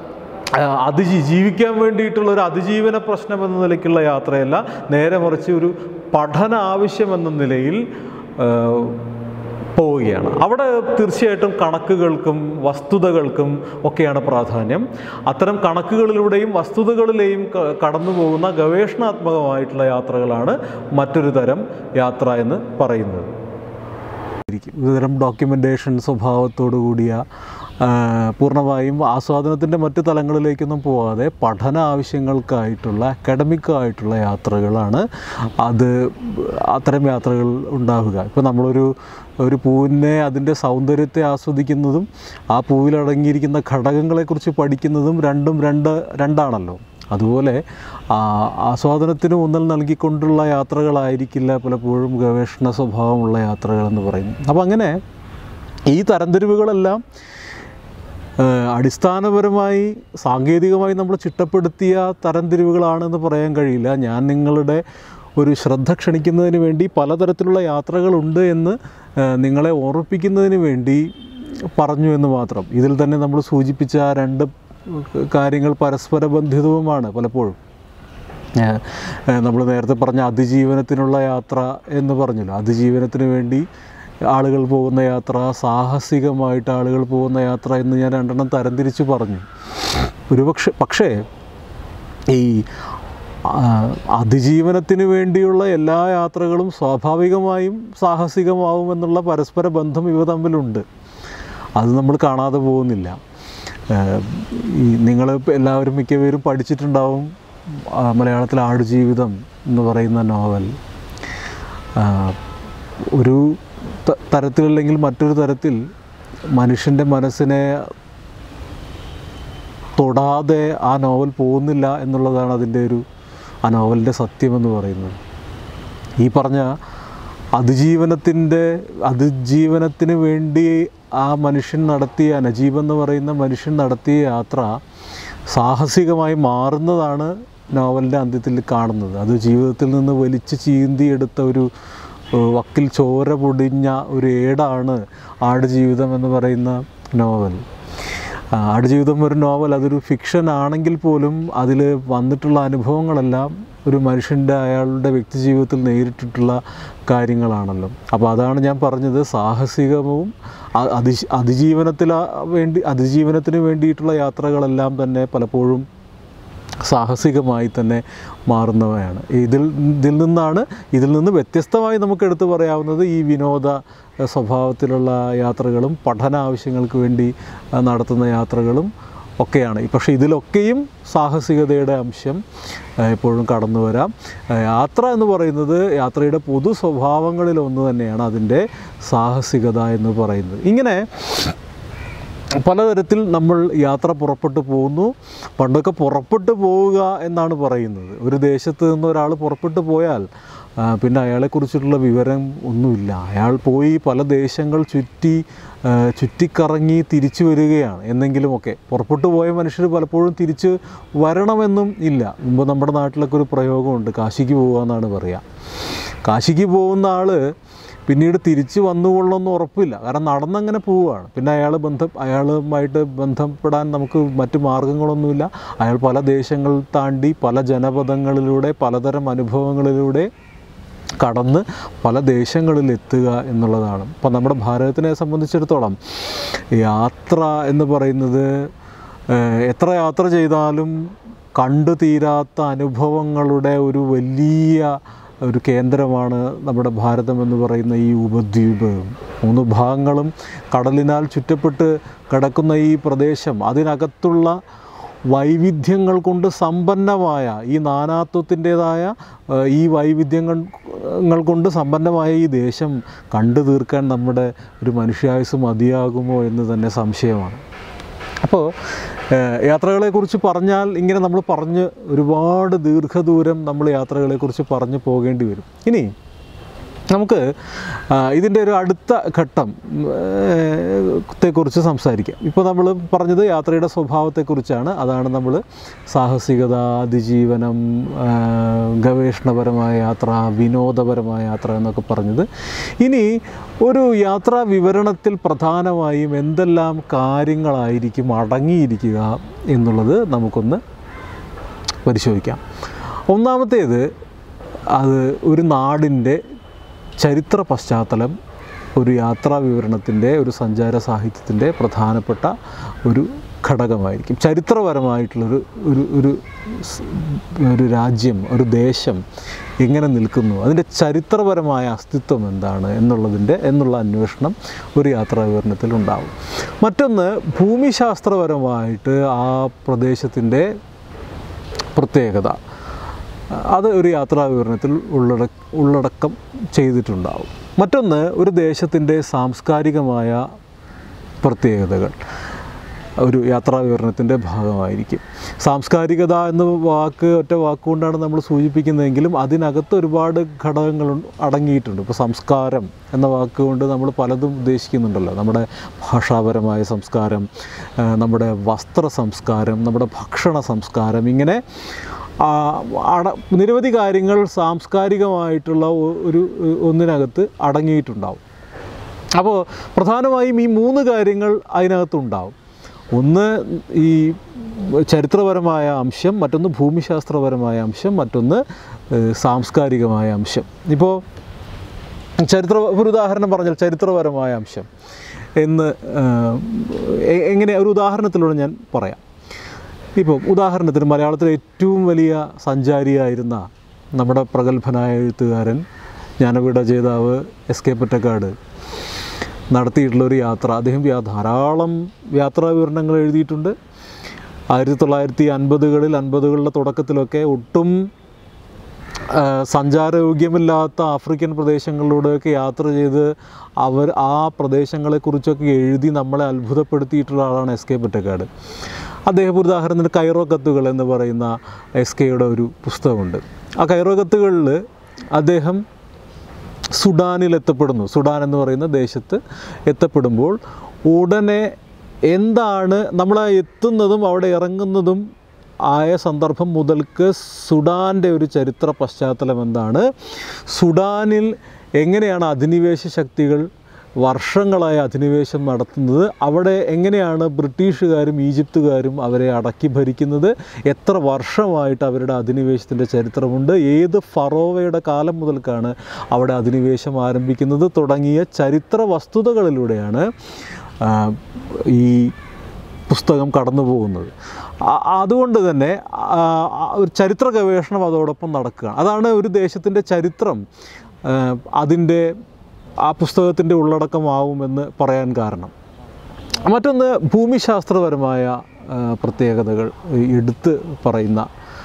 Speaker 1: ആ, അതിജീ ജീവിക്കാൻ വേണ്ടിയിട്ടുള്ള ഒരു അതിജീവന പ്രശ്നം എന്ന നിലയ്ക്കുള്ള യാത്രയല്ല നേരെ മറിച്ച് ഒരു പഠന ആവശ്യം എന്ന നിലയിൽ ആ, പോവുകയാണ് അവിടെ തീർച്ചയായിട്ടും കണക്കുകൾക്കും വസ്തുതകൾക്കും ഒക്കെയാണ് പ്രാധാന്യം അത്തരം കണക്കുകളിലൂടെയും വസ്തുതകളിലെയും ക- കടന്നു പോകുന്ന ഗവേഷണാത്മകമായിട്ടുള്ള യാത്രകളാണ് മറ്റൊരു തരം യാത്ര എന്ന് പറയുന്നത് ഇരിക്കും ഇത്തരം ഡോക്യുമെൻറ്റേഷൻ സ്വഭാവത്തോടു കൂടിയ ആ, പൂർണ്ണമായും ആസ്വാദനത്തിൻ്റെ മറ്റു തലങ്ങളിലേക്കൊന്നും പോവാതെ പഠന ആവശ്യങ്ങൾക്കായിട്ടുള്ള അക്കാഡമിക് ആയിട്ടുള്ള യാത്രകളാണ് അത് അത്തരം യാത്രകൾ ഉണ്ടാവുക ഇപ്പോൾ നമ്മളൊരു ഒരു പൂവിനെ അതിൻ്റെ സൗന്ദര്യത്തെ ആസ്വദിക്കുന്നതും ആ പൂവിലടങ്ങിയിരിക്കുന്ന ഘടകങ്ങളെക്കുറിച്ച് പഠിക്കുന്നതും രണ്ടും രണ്ട് രണ്ടാണല്ലോ അതുപോലെ ആ, ആസ്വാദനത്തിന് ഊന്നൽ നൽകിക്കൊണ്ടുള്ള യാത്രകളായിരിക്കില്ല പലപ്പോഴും ഗവേഷണ സ്വഭാവമുള്ള യാത്രകളെന്ന് പറയുന്നു അപ്പോൾ അങ്ങനെ ഈ തരംതിരിവുകളെല്ലാം ഏഹ്, അടിസ്ഥാനപരമായി സാങ്കേതികമായി നമ്മൾ ചിട്ടപ്പെടുത്തിയ തരംതിരിവുകളാണെന്ന് പറയാൻ കഴിയില്ല ഞാൻ നിങ്ങളുടെ ഒരു ശ്രദ്ധ ക്ഷണിക്കുന്നതിന് വേണ്ടി പലതരത്തിലുള്ള യാത്രകളുണ്ട് എന്ന് ഏഹ്, നിങ്ങളെ ഓർമ്മിപ്പിക്കുന്നതിന് വേണ്ടി പറഞ്ഞു എന്ന് മാത്രം ഇതിൽ തന്നെ നമ്മൾ സൂചിപ്പിച്ച ആ രണ്ട് കാര്യങ്ങൾ പരസ്പര ബന്ധിതവുമാണ് പലപ്പോഴും നമ്മൾ നേരത്തെ പറഞ്ഞ അതിജീവനത്തിനുള്ള യാത്ര എന്ന് പറഞ്ഞല്ലോ അതിജീവനത്തിന് വേണ്ടി ആളുകൾ പോകുന്ന യാത്ര സാഹസികമായിട്ട് ആളുകൾ പോകുന്ന യാത്ര എന്ന് ഞാൻ രണ്ടെണ്ണം തരംതിരിച്ച് പറഞ്ഞു ഒരുപക്ഷെ പക്ഷേ ഈ ആ, അതിജീവനത്തിന് വേണ്ടിയുള്ള എല്ലാ യാത്രകളും സ്വാഭാവികമായും സാഹസികമാവുമെന്നുള്ള പരസ്പര ബന്ധം ഇവ തമ്മിലുണ്ട് അത് നമ്മൾ കാണാതെ പോകുന്നില്ല ഏഹ് ഈ നിങ്ങൾ എല്ലാവരും മിക്കവരും പഠിച്ചിട്ടുണ്ടാവും ആ, മലയാളത്തിൽ ആടുജീവിതം എന്ന് പറയുന്ന നോവൽ ആ, ഒരു ത- തരത്തിലല്ലെങ്കിൽ മറ്റൊരു തരത്തിൽ മനുഷ്യൻ്റെ മനസ്സിനെ തൊടാതെ ആ നോവൽ പോകുന്നില്ല എന്നുള്ളതാണ് അതിൻ്റെ ഒരു ആ നോവലിൻ്റെ സത്യമെന്ന് പറയുന്നത് ഈ പറഞ്ഞ അതിജീവനത്തിൻ്റെ അതിജീവനത്തിന് വേണ്ടി ആ മനുഷ്യൻ നടത്തിയ നജീബ് എന്ന് പറയുന്ന മനുഷ്യൻ നടത്തിയ യാത്ര സാഹസികമായി മാറുന്നതാണ് നോവലിൻ്റെ അന്ത്യത്തിൽ കാണുന്നത് അത് ജീവിതത്തിൽ നിന്ന് വലിച്ചു ചീന്തിയെടുത്ത ഒരു ഏഹ്, വക്കിൽ ചോര പൊടിഞ്ഞ ഒരു ഏടാണ് ആടുജീവിതം എന്ന് പറയുന്ന നോവൽ ആ, ആടുജീവിതം ഒരു നോവൽ അതൊരു ഫിക്ഷൻ ആണെങ്കിൽ പോലും അതിൽ വന്നിട്ടുള്ള അനുഭവങ്ങളെല്ലാം ഒരു മനുഷ്യൻ്റെ അയാളുടെ വ്യക്തി ജീവിതത്തിൽ നേരിട്ടിട്ടുള്ള കാര്യങ്ങളാണല്ലോ അപ്പോൾ അതാണ് ഞാൻ പറഞ്ഞത് സാഹസികവും അ- അതി അതിജീവനത്തിൽ വേണ്ടി അതിജീവനത്തിന് വേണ്ടിയിട്ടുള്ള യാത്രകളെല്ലാം തന്നെ പലപ്പോഴും സാഹസികമായി തന്നെ മാറുന്നവയാണ് ഇതിൽ ഇതിൽ നിന്നാണ് ഇതിൽ നിന്ന് വ്യത്യസ്തമായി നമുക്ക് എടുത്തു പറയാവുന്നത് ഈ വിനോദ എഹ്, സ്വഭാവത്തിലുള്ള യാത്രകളും പഠന ആവശ്യങ്ങൾക്ക് വേണ്ടി അഹ്, നടത്തുന്ന യാത്രകളും ഒക്കെയാണ് പക്ഷേ ഇതിലൊക്കെയും സാഹസികതയുടെ അംശം ഏഹ്, എപ്പോഴും കടന്നു വരാം ഏഹ്, യാത്ര എന്ന് പറയുന്നത് യാത്രയുടെ പൊതു സ്വഭാവങ്ങളിൽ ഒന്ന് തന്നെയാണ് അതിൻ്റെ സാഹസികത എന്ന് പറയുന്നത് ഇങ്ങനെ പലതരത്തിൽ നമ്മൾ യാത്ര പുറപ്പെട്ടു പോകുന്നു പണ്ടൊക്കെ പുറപ്പെട്ടു പോവുക എന്നാണ് പറയുന്നത് ഒരു ദേശത്ത് നിന്ന് ഒരാൾ പുറപ്പെട്ടു പോയാൽ ആ, പിന്നെ അയാളെക്കുറിച്ചിട്ടുള്ള വിവരം ഒന്നുമില്ല അയാൾ പോയി പല ദേശങ്ങൾ ചുറ്റി ആ, ചുറ്റിക്കറങ്ങി തിരിച്ചു വരികയാണ് എന്നെങ്കിലുമൊക്കെ പുറപ്പെട്ടു പോയ മനുഷ്യർ പലപ്പോഴും തിരിച്ച് വരണമെന്നും ഇല്ല മുമ്പ് നമ്മുടെ നാട്ടിലൊക്കെ ഒരു പ്രയോഗമുണ്ട് കാശിക്ക് പോകുക എന്നാണ് പറയുക കാശിക്ക് പോകുന്ന ആൾ പിന്നീട് തിരിച്ച് വന്നുകൊള്ളണമെന്ന് ഉറപ്പില്ല കാരണം നടന്നങ്ങനെ പോവുകയാണ് പിന്നെ അയാൾ ബന്ധം അയാളുമായിട്ട് ബന്ധപ്പെടാൻ നമുക്ക് മറ്റു മാർഗങ്ങളൊന്നുമില്ല അയാൾ പല ദേശങ്ങൾ താണ്ടി പല ജനപദങ്ങളിലൂടെ പലതരം അനുഭവങ്ങളിലൂടെ കടന്ന് പല ദേശങ്ങളിൽ എത്തുക എന്നുള്ളതാണ് അപ്പം നമ്മുടെ ഭാരതത്തിനെ സംബന്ധിച്ചിടത്തോളം യാത്ര എന്ന് പറയുന്നത് ഏഹ്, എത്ര യാത്ര ചെയ്താലും കണ്ടു തീരാത്ത അനുഭവങ്ങളുടെ ഒരു വലിയ ഒരു കേന്ദ്രമാണ് നമ്മുടെ ഭാരതം എന്ന് പറയുന്ന ഈ ഉപദ്വീപ് മൂന്ന് ഭാഗങ്ങളും കടലിനാൽ ചുറ്റപ്പെട്ട് കിടക്കുന്ന ഈ പ്രദേശം അതിനകത്തുള്ള വൈവിധ്യങ്ങൾ കൊണ്ട് സമ്പന്നമായ ഈ നാനാത്വത്തിൻ്റേതായ ഏഹ്, ഈ വൈവിധ്യങ്ങൾ ങ്ങൾ കൊണ്ട് സമ്പന്നമായ ഈ ദേശം കണ്ടു തീർക്കാൻ നമ്മുടെ ഒരു മനുഷ്യായുസ് മതിയാകുമോ എന്ന് തന്നെ സംശയമാണ് അപ്പോൾ ഏഹ്, യാത്രകളെക്കുറിച്ച് പറഞ്ഞാൽ ഇങ്ങനെ നമ്മൾ പറഞ്ഞ് ഒരുപാട് ദീർഘദൂരം നമ്മൾ യാത്രകളെക്കുറിച്ച് പറഞ്ഞു പോകേണ്ടി വരും ഇനി നമുക്ക് ആ, ഇതിൻ്റെ ഒരു അടുത്ത ഘട്ടം ഉം, ഏഹ്, ത്തെക്കുറിച്ച് സംസാരിക്കാം ഇപ്പോൾ നമ്മൾ പറഞ്ഞത് യാത്രയുടെ സ്വഭാവത്തെക്കുറിച്ചാണ് അതാണ് നമ്മൾ സാഹസികത അതിജീവനം ആ, ഗവേഷണപരമായ യാത്ര വിനോദപരമായ യാത്ര എന്നൊക്കെ പറഞ്ഞത് ഇനി ഒരു യാത്രാ വിവരണത്തിൽ പ്രധാനമായും എന്തെല്ലാം കാര്യങ്ങളായിരിക്കും അടങ്ങിയിരിക്കുക എന്നുള്ളത് നമുക്കൊന്ന് പരിശോധിക്കാം ഒന്നാമത്തേത് അത് ഒരു നാടിൻ്റെ ചരിത്ര പശ്ചാത്തലം ഒരു യാത്രാ വിവരണത്തിൻ്റെ ഒരു സഞ്ചാര സാഹിത്യത്തിൻ്റെ പ്രധാനപ്പെട്ട ഒരു ഘടകമായിരിക്കും ചരിത്രപരമായിട്ടുള്ളൊരു ഒരു ഒരു സ്- ഒരു രാജ്യം ഒരു ദേശം എങ്ങനെ നിൽക്കുന്നു അതിൻ്റെ ചരിത്രപരമായ അസ്തിത്വം എന്താണ് എന്നുള്ളതിൻ്റെ എന്നുള്ള അന്വേഷണം ഒരു യാത്രാ വിവരണത്തിൽ ഉണ്ടാവും മറ്റൊന്ന് ഭൂമിശാസ്ത്രപരമായിട്ട് ആ പ്രദേശത്തിൻ്റെ പ്രത്യേകത അത് ഒരു യാത്രാ വിവരണത്തിൽ ഉള്ളട ഉള്ളടക്കം ചെയ്തിട്ടുണ്ടാവും മറ്റൊന്ന് ഒരു ദേശത്തിൻ്റെ സാംസ്കാരികമായ പ്രത്യേകതകൾ ഒരു യാത്രാ വിവരണത്തിൻ്റെ ഭാഗമായിരിക്കും സാംസ്കാരികത എന്ന വാക്ക് ഒറ്റ വാക്കുകൊണ്ടാണ് നമ്മൾ സൂചിപ്പിക്കുന്നതെങ്കിലും അതിനകത്ത് ഒരുപാട് ഘടകങ്ങൾ അടങ്ങിയിട്ടുണ്ട് ഇപ്പോൾ സംസ്കാരം എന്ന വാക്കുകൊണ്ട് നമ്മൾ പലതും ഉദ്ദേശിക്കുന്നുണ്ടല്ലോ നമ്മുടെ ഭാഷാപരമായ സംസ്കാരം ആ, നമ്മുടെ വസ്ത്ര സംസ്കാരം നമ്മുടെ ഭക്ഷണ സംസ്കാരം ഇങ്ങനെ ആ, അട നിരവധി കാര്യങ്ങൾ സാംസ്കാരികമായിട്ടുള്ള ഒ- ഒരു ഒന്നിനകത്ത് അടങ്ങിയിട്ടുണ്ടാവും അപ്പോൾ പ്രധാനമായും ഈ മൂന്ന് കാര്യങ്ങൾ അതിനകത്തുണ്ടാവും ഒന്ന് ഈ ചരിത്രപരമായ അംശം മറ്റൊന്ന് ഭൂമിശാസ്ത്രപരമായ അംശം മറ്റൊന്ന് ഏഹ്, സാംസ്കാരികമായ അംശം ഇപ്പോൾ ചരിത്ര ഒരു ഉദാഹരണം പറഞ്ഞാൽ ചരിത്രപരമായ അംശം എന്ന് ഏഹ്, എ- എങ്ങനെ ഒരു ഉദാഹരണത്തിലൂടെ ഞാൻ പറയാം ഇപ്പോൾ ഉദാഹരണത്തിന് മലയാളത്തിലെ ഏറ്റവും വലിയ സഞ്ചാരിയായിരുന്ന നമ്മുടെ പ്രഗത്ഭനായ എഴുത്തുകാരൻ ജ്ഞാനപീഠ ജേതാവ് എസ് കെ പൊറ്റക്കാട് നടത്തിയിട്ടുള്ള ഒരു യാത്ര അദ്ദേഹം യാ- ധാരാളം യാത്രാ വിവരണങ്ങൾ എഴുതിയിട്ടുണ്ട് ആയിരത്തി തൊള്ളായിരത്തി അൻപതുകളിൽ അൻപതുകളുടെ തുടക്കത്തിലൊക്കെ ഒട്ടും ആ, സഞ്ചാരയോഗ്യമില്ലാത്ത ആഫ്രിക്കൻ പ്രദേശങ്ങളിലൂടെയൊക്കെ യാത്ര ചെയ്ത് അവർ ആ പ്രദേശങ്ങളെക്കുറിച്ചൊക്കെ എഴുതി നമ്മളെ അത്ഭുതപ്പെടുത്തിയിട്ടുള്ള ആളാണ് എസ് കെ പൊറ്റക്കാട് അദ്ദേഹം ഒരു ഉദാഹരണത്തിന് കൈറോ കത്തുകൾ എന്ന് പറയുന്ന എസ് കെയുടെ ഒരു പുസ്തകമുണ്ട് ആ കൈറോ കത്തുകളിൽ അദ്ദേഹം സുഡാനിൽ എത്തപ്പെടുന്നു സുഡാൻ എന്ന് പറയുന്ന ദേശത്ത് എത്തപ്പെടുമ്പോൾ ഉടനെ എന്താണ് നമ്മൾ ആ എത്തുന്നതും അവിടെ ഇറങ്ങുന്നതും ആയ സന്ദർഭം മുതൽക്ക് സുഡാൻ്റെ ഒരു ചരിത്ര പശ്ചാത്തലം എന്താണ് സുഡാനിൽ എങ്ങനെയാണ് അധിനിവേശ ശക്തികൾ വർഷങ്ങളായി അധിനിവേശം നടത്തുന്നത് അവിടെ എങ്ങനെയാണ് ബ്രിട്ടീഷുകാരും ഈജിപ്തുകാരും അവരെ അടക്കി ഭരിക്കുന്നത് എത്ര വർഷമായിട്ട് അവരുടെ അധിനിവേശത്തിൻ്റെ ചരിത്രമുണ്ട് ഏത് ഫറോവയുടെ കാലം മുതൽക്കാണ് അവിടെ അധിനിവേശം ആരംഭിക്കുന്നത് തുടങ്ങിയ ചരിത്ര വസ്തുതകളിലൂടെയാണ് ആ, ഈ പുസ്തകം കടന്നു പോകുന്നത് ആ- അതുകൊണ്ട് തന്നെ ആ, ആ ഒരു ചരിത്ര ഗവേഷണം അതോടൊപ്പം നടക്കുകയാണ് അതാണ് ഒരു ദേശത്തിൻ്റെ ചരിത്രം ആ, അതിൻ്റെ ആ പുസ്തകത്തിൻ്റെ ഉള്ളടക്കമാവുമെന്ന് പറയാൻ കാരണം മറ്റൊന്ന് ഭൂമിശാസ്ത്രപരമായ ആ, പ്രത്യേകതകൾ എടുത്ത് പറയുന്ന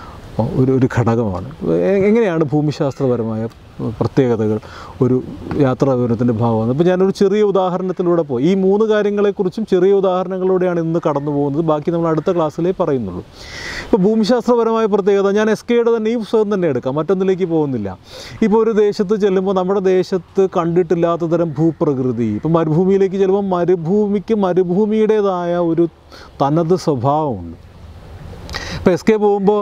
Speaker 1: ഒരു ഒരു ഘടകമാണ് എ- എങ്ങനെയാണ് ഭൂമിശാസ്ത്രപരമായ പ്രത്യേകതകൾ ഒരു യാത്രാ വിവരണത്തിൻ്റെ ഭാഗമാണ് ഇപ്പോൾ ഞാനൊരു ചെറിയ ഉദാഹരണത്തിലൂടെ പോയി ഈ മൂന്ന് കാര്യങ്ങളെക്കുറിച്ചും ചെറിയ ഉദാഹരണങ്ങളിലൂടെയാണ് ഇന്ന് കടന്നു പോകുന്നത് ബാക്കി നമ്മൾ അടുത്ത ക്ലാസ്സിലേ പറയുന്നുള്ളൂ ഇപ്പോൾ ഭൂമിശാസ്ത്രപരമായ പ്രത്യേകത ഞാൻ എസ് കെയുടെ തന്നെ ഈ പുസ്തകം തന്നെ എടുക്കാം മറ്റൊന്നിലേക്ക് പോകുന്നില്ല ഇപ്പോൾ ഒരു ദേശത്ത് ചെല്ലുമ്പോൾ നമ്മുടെ ദേശത്ത് കണ്ടിട്ടില്ലാത്ത തരം ഭൂപ്രകൃതി ഇപ്പോൾ മരുഭൂമിയിലേക്ക് ചെല്ലുമ്പോൾ മരുഭൂമിക്ക് മരുഭൂമിയുടേതായ ഒരു തനത് സ്വഭാവമുണ്ട് ഇപ്പോൾ എസ് കെ പോകുമ്പോൾ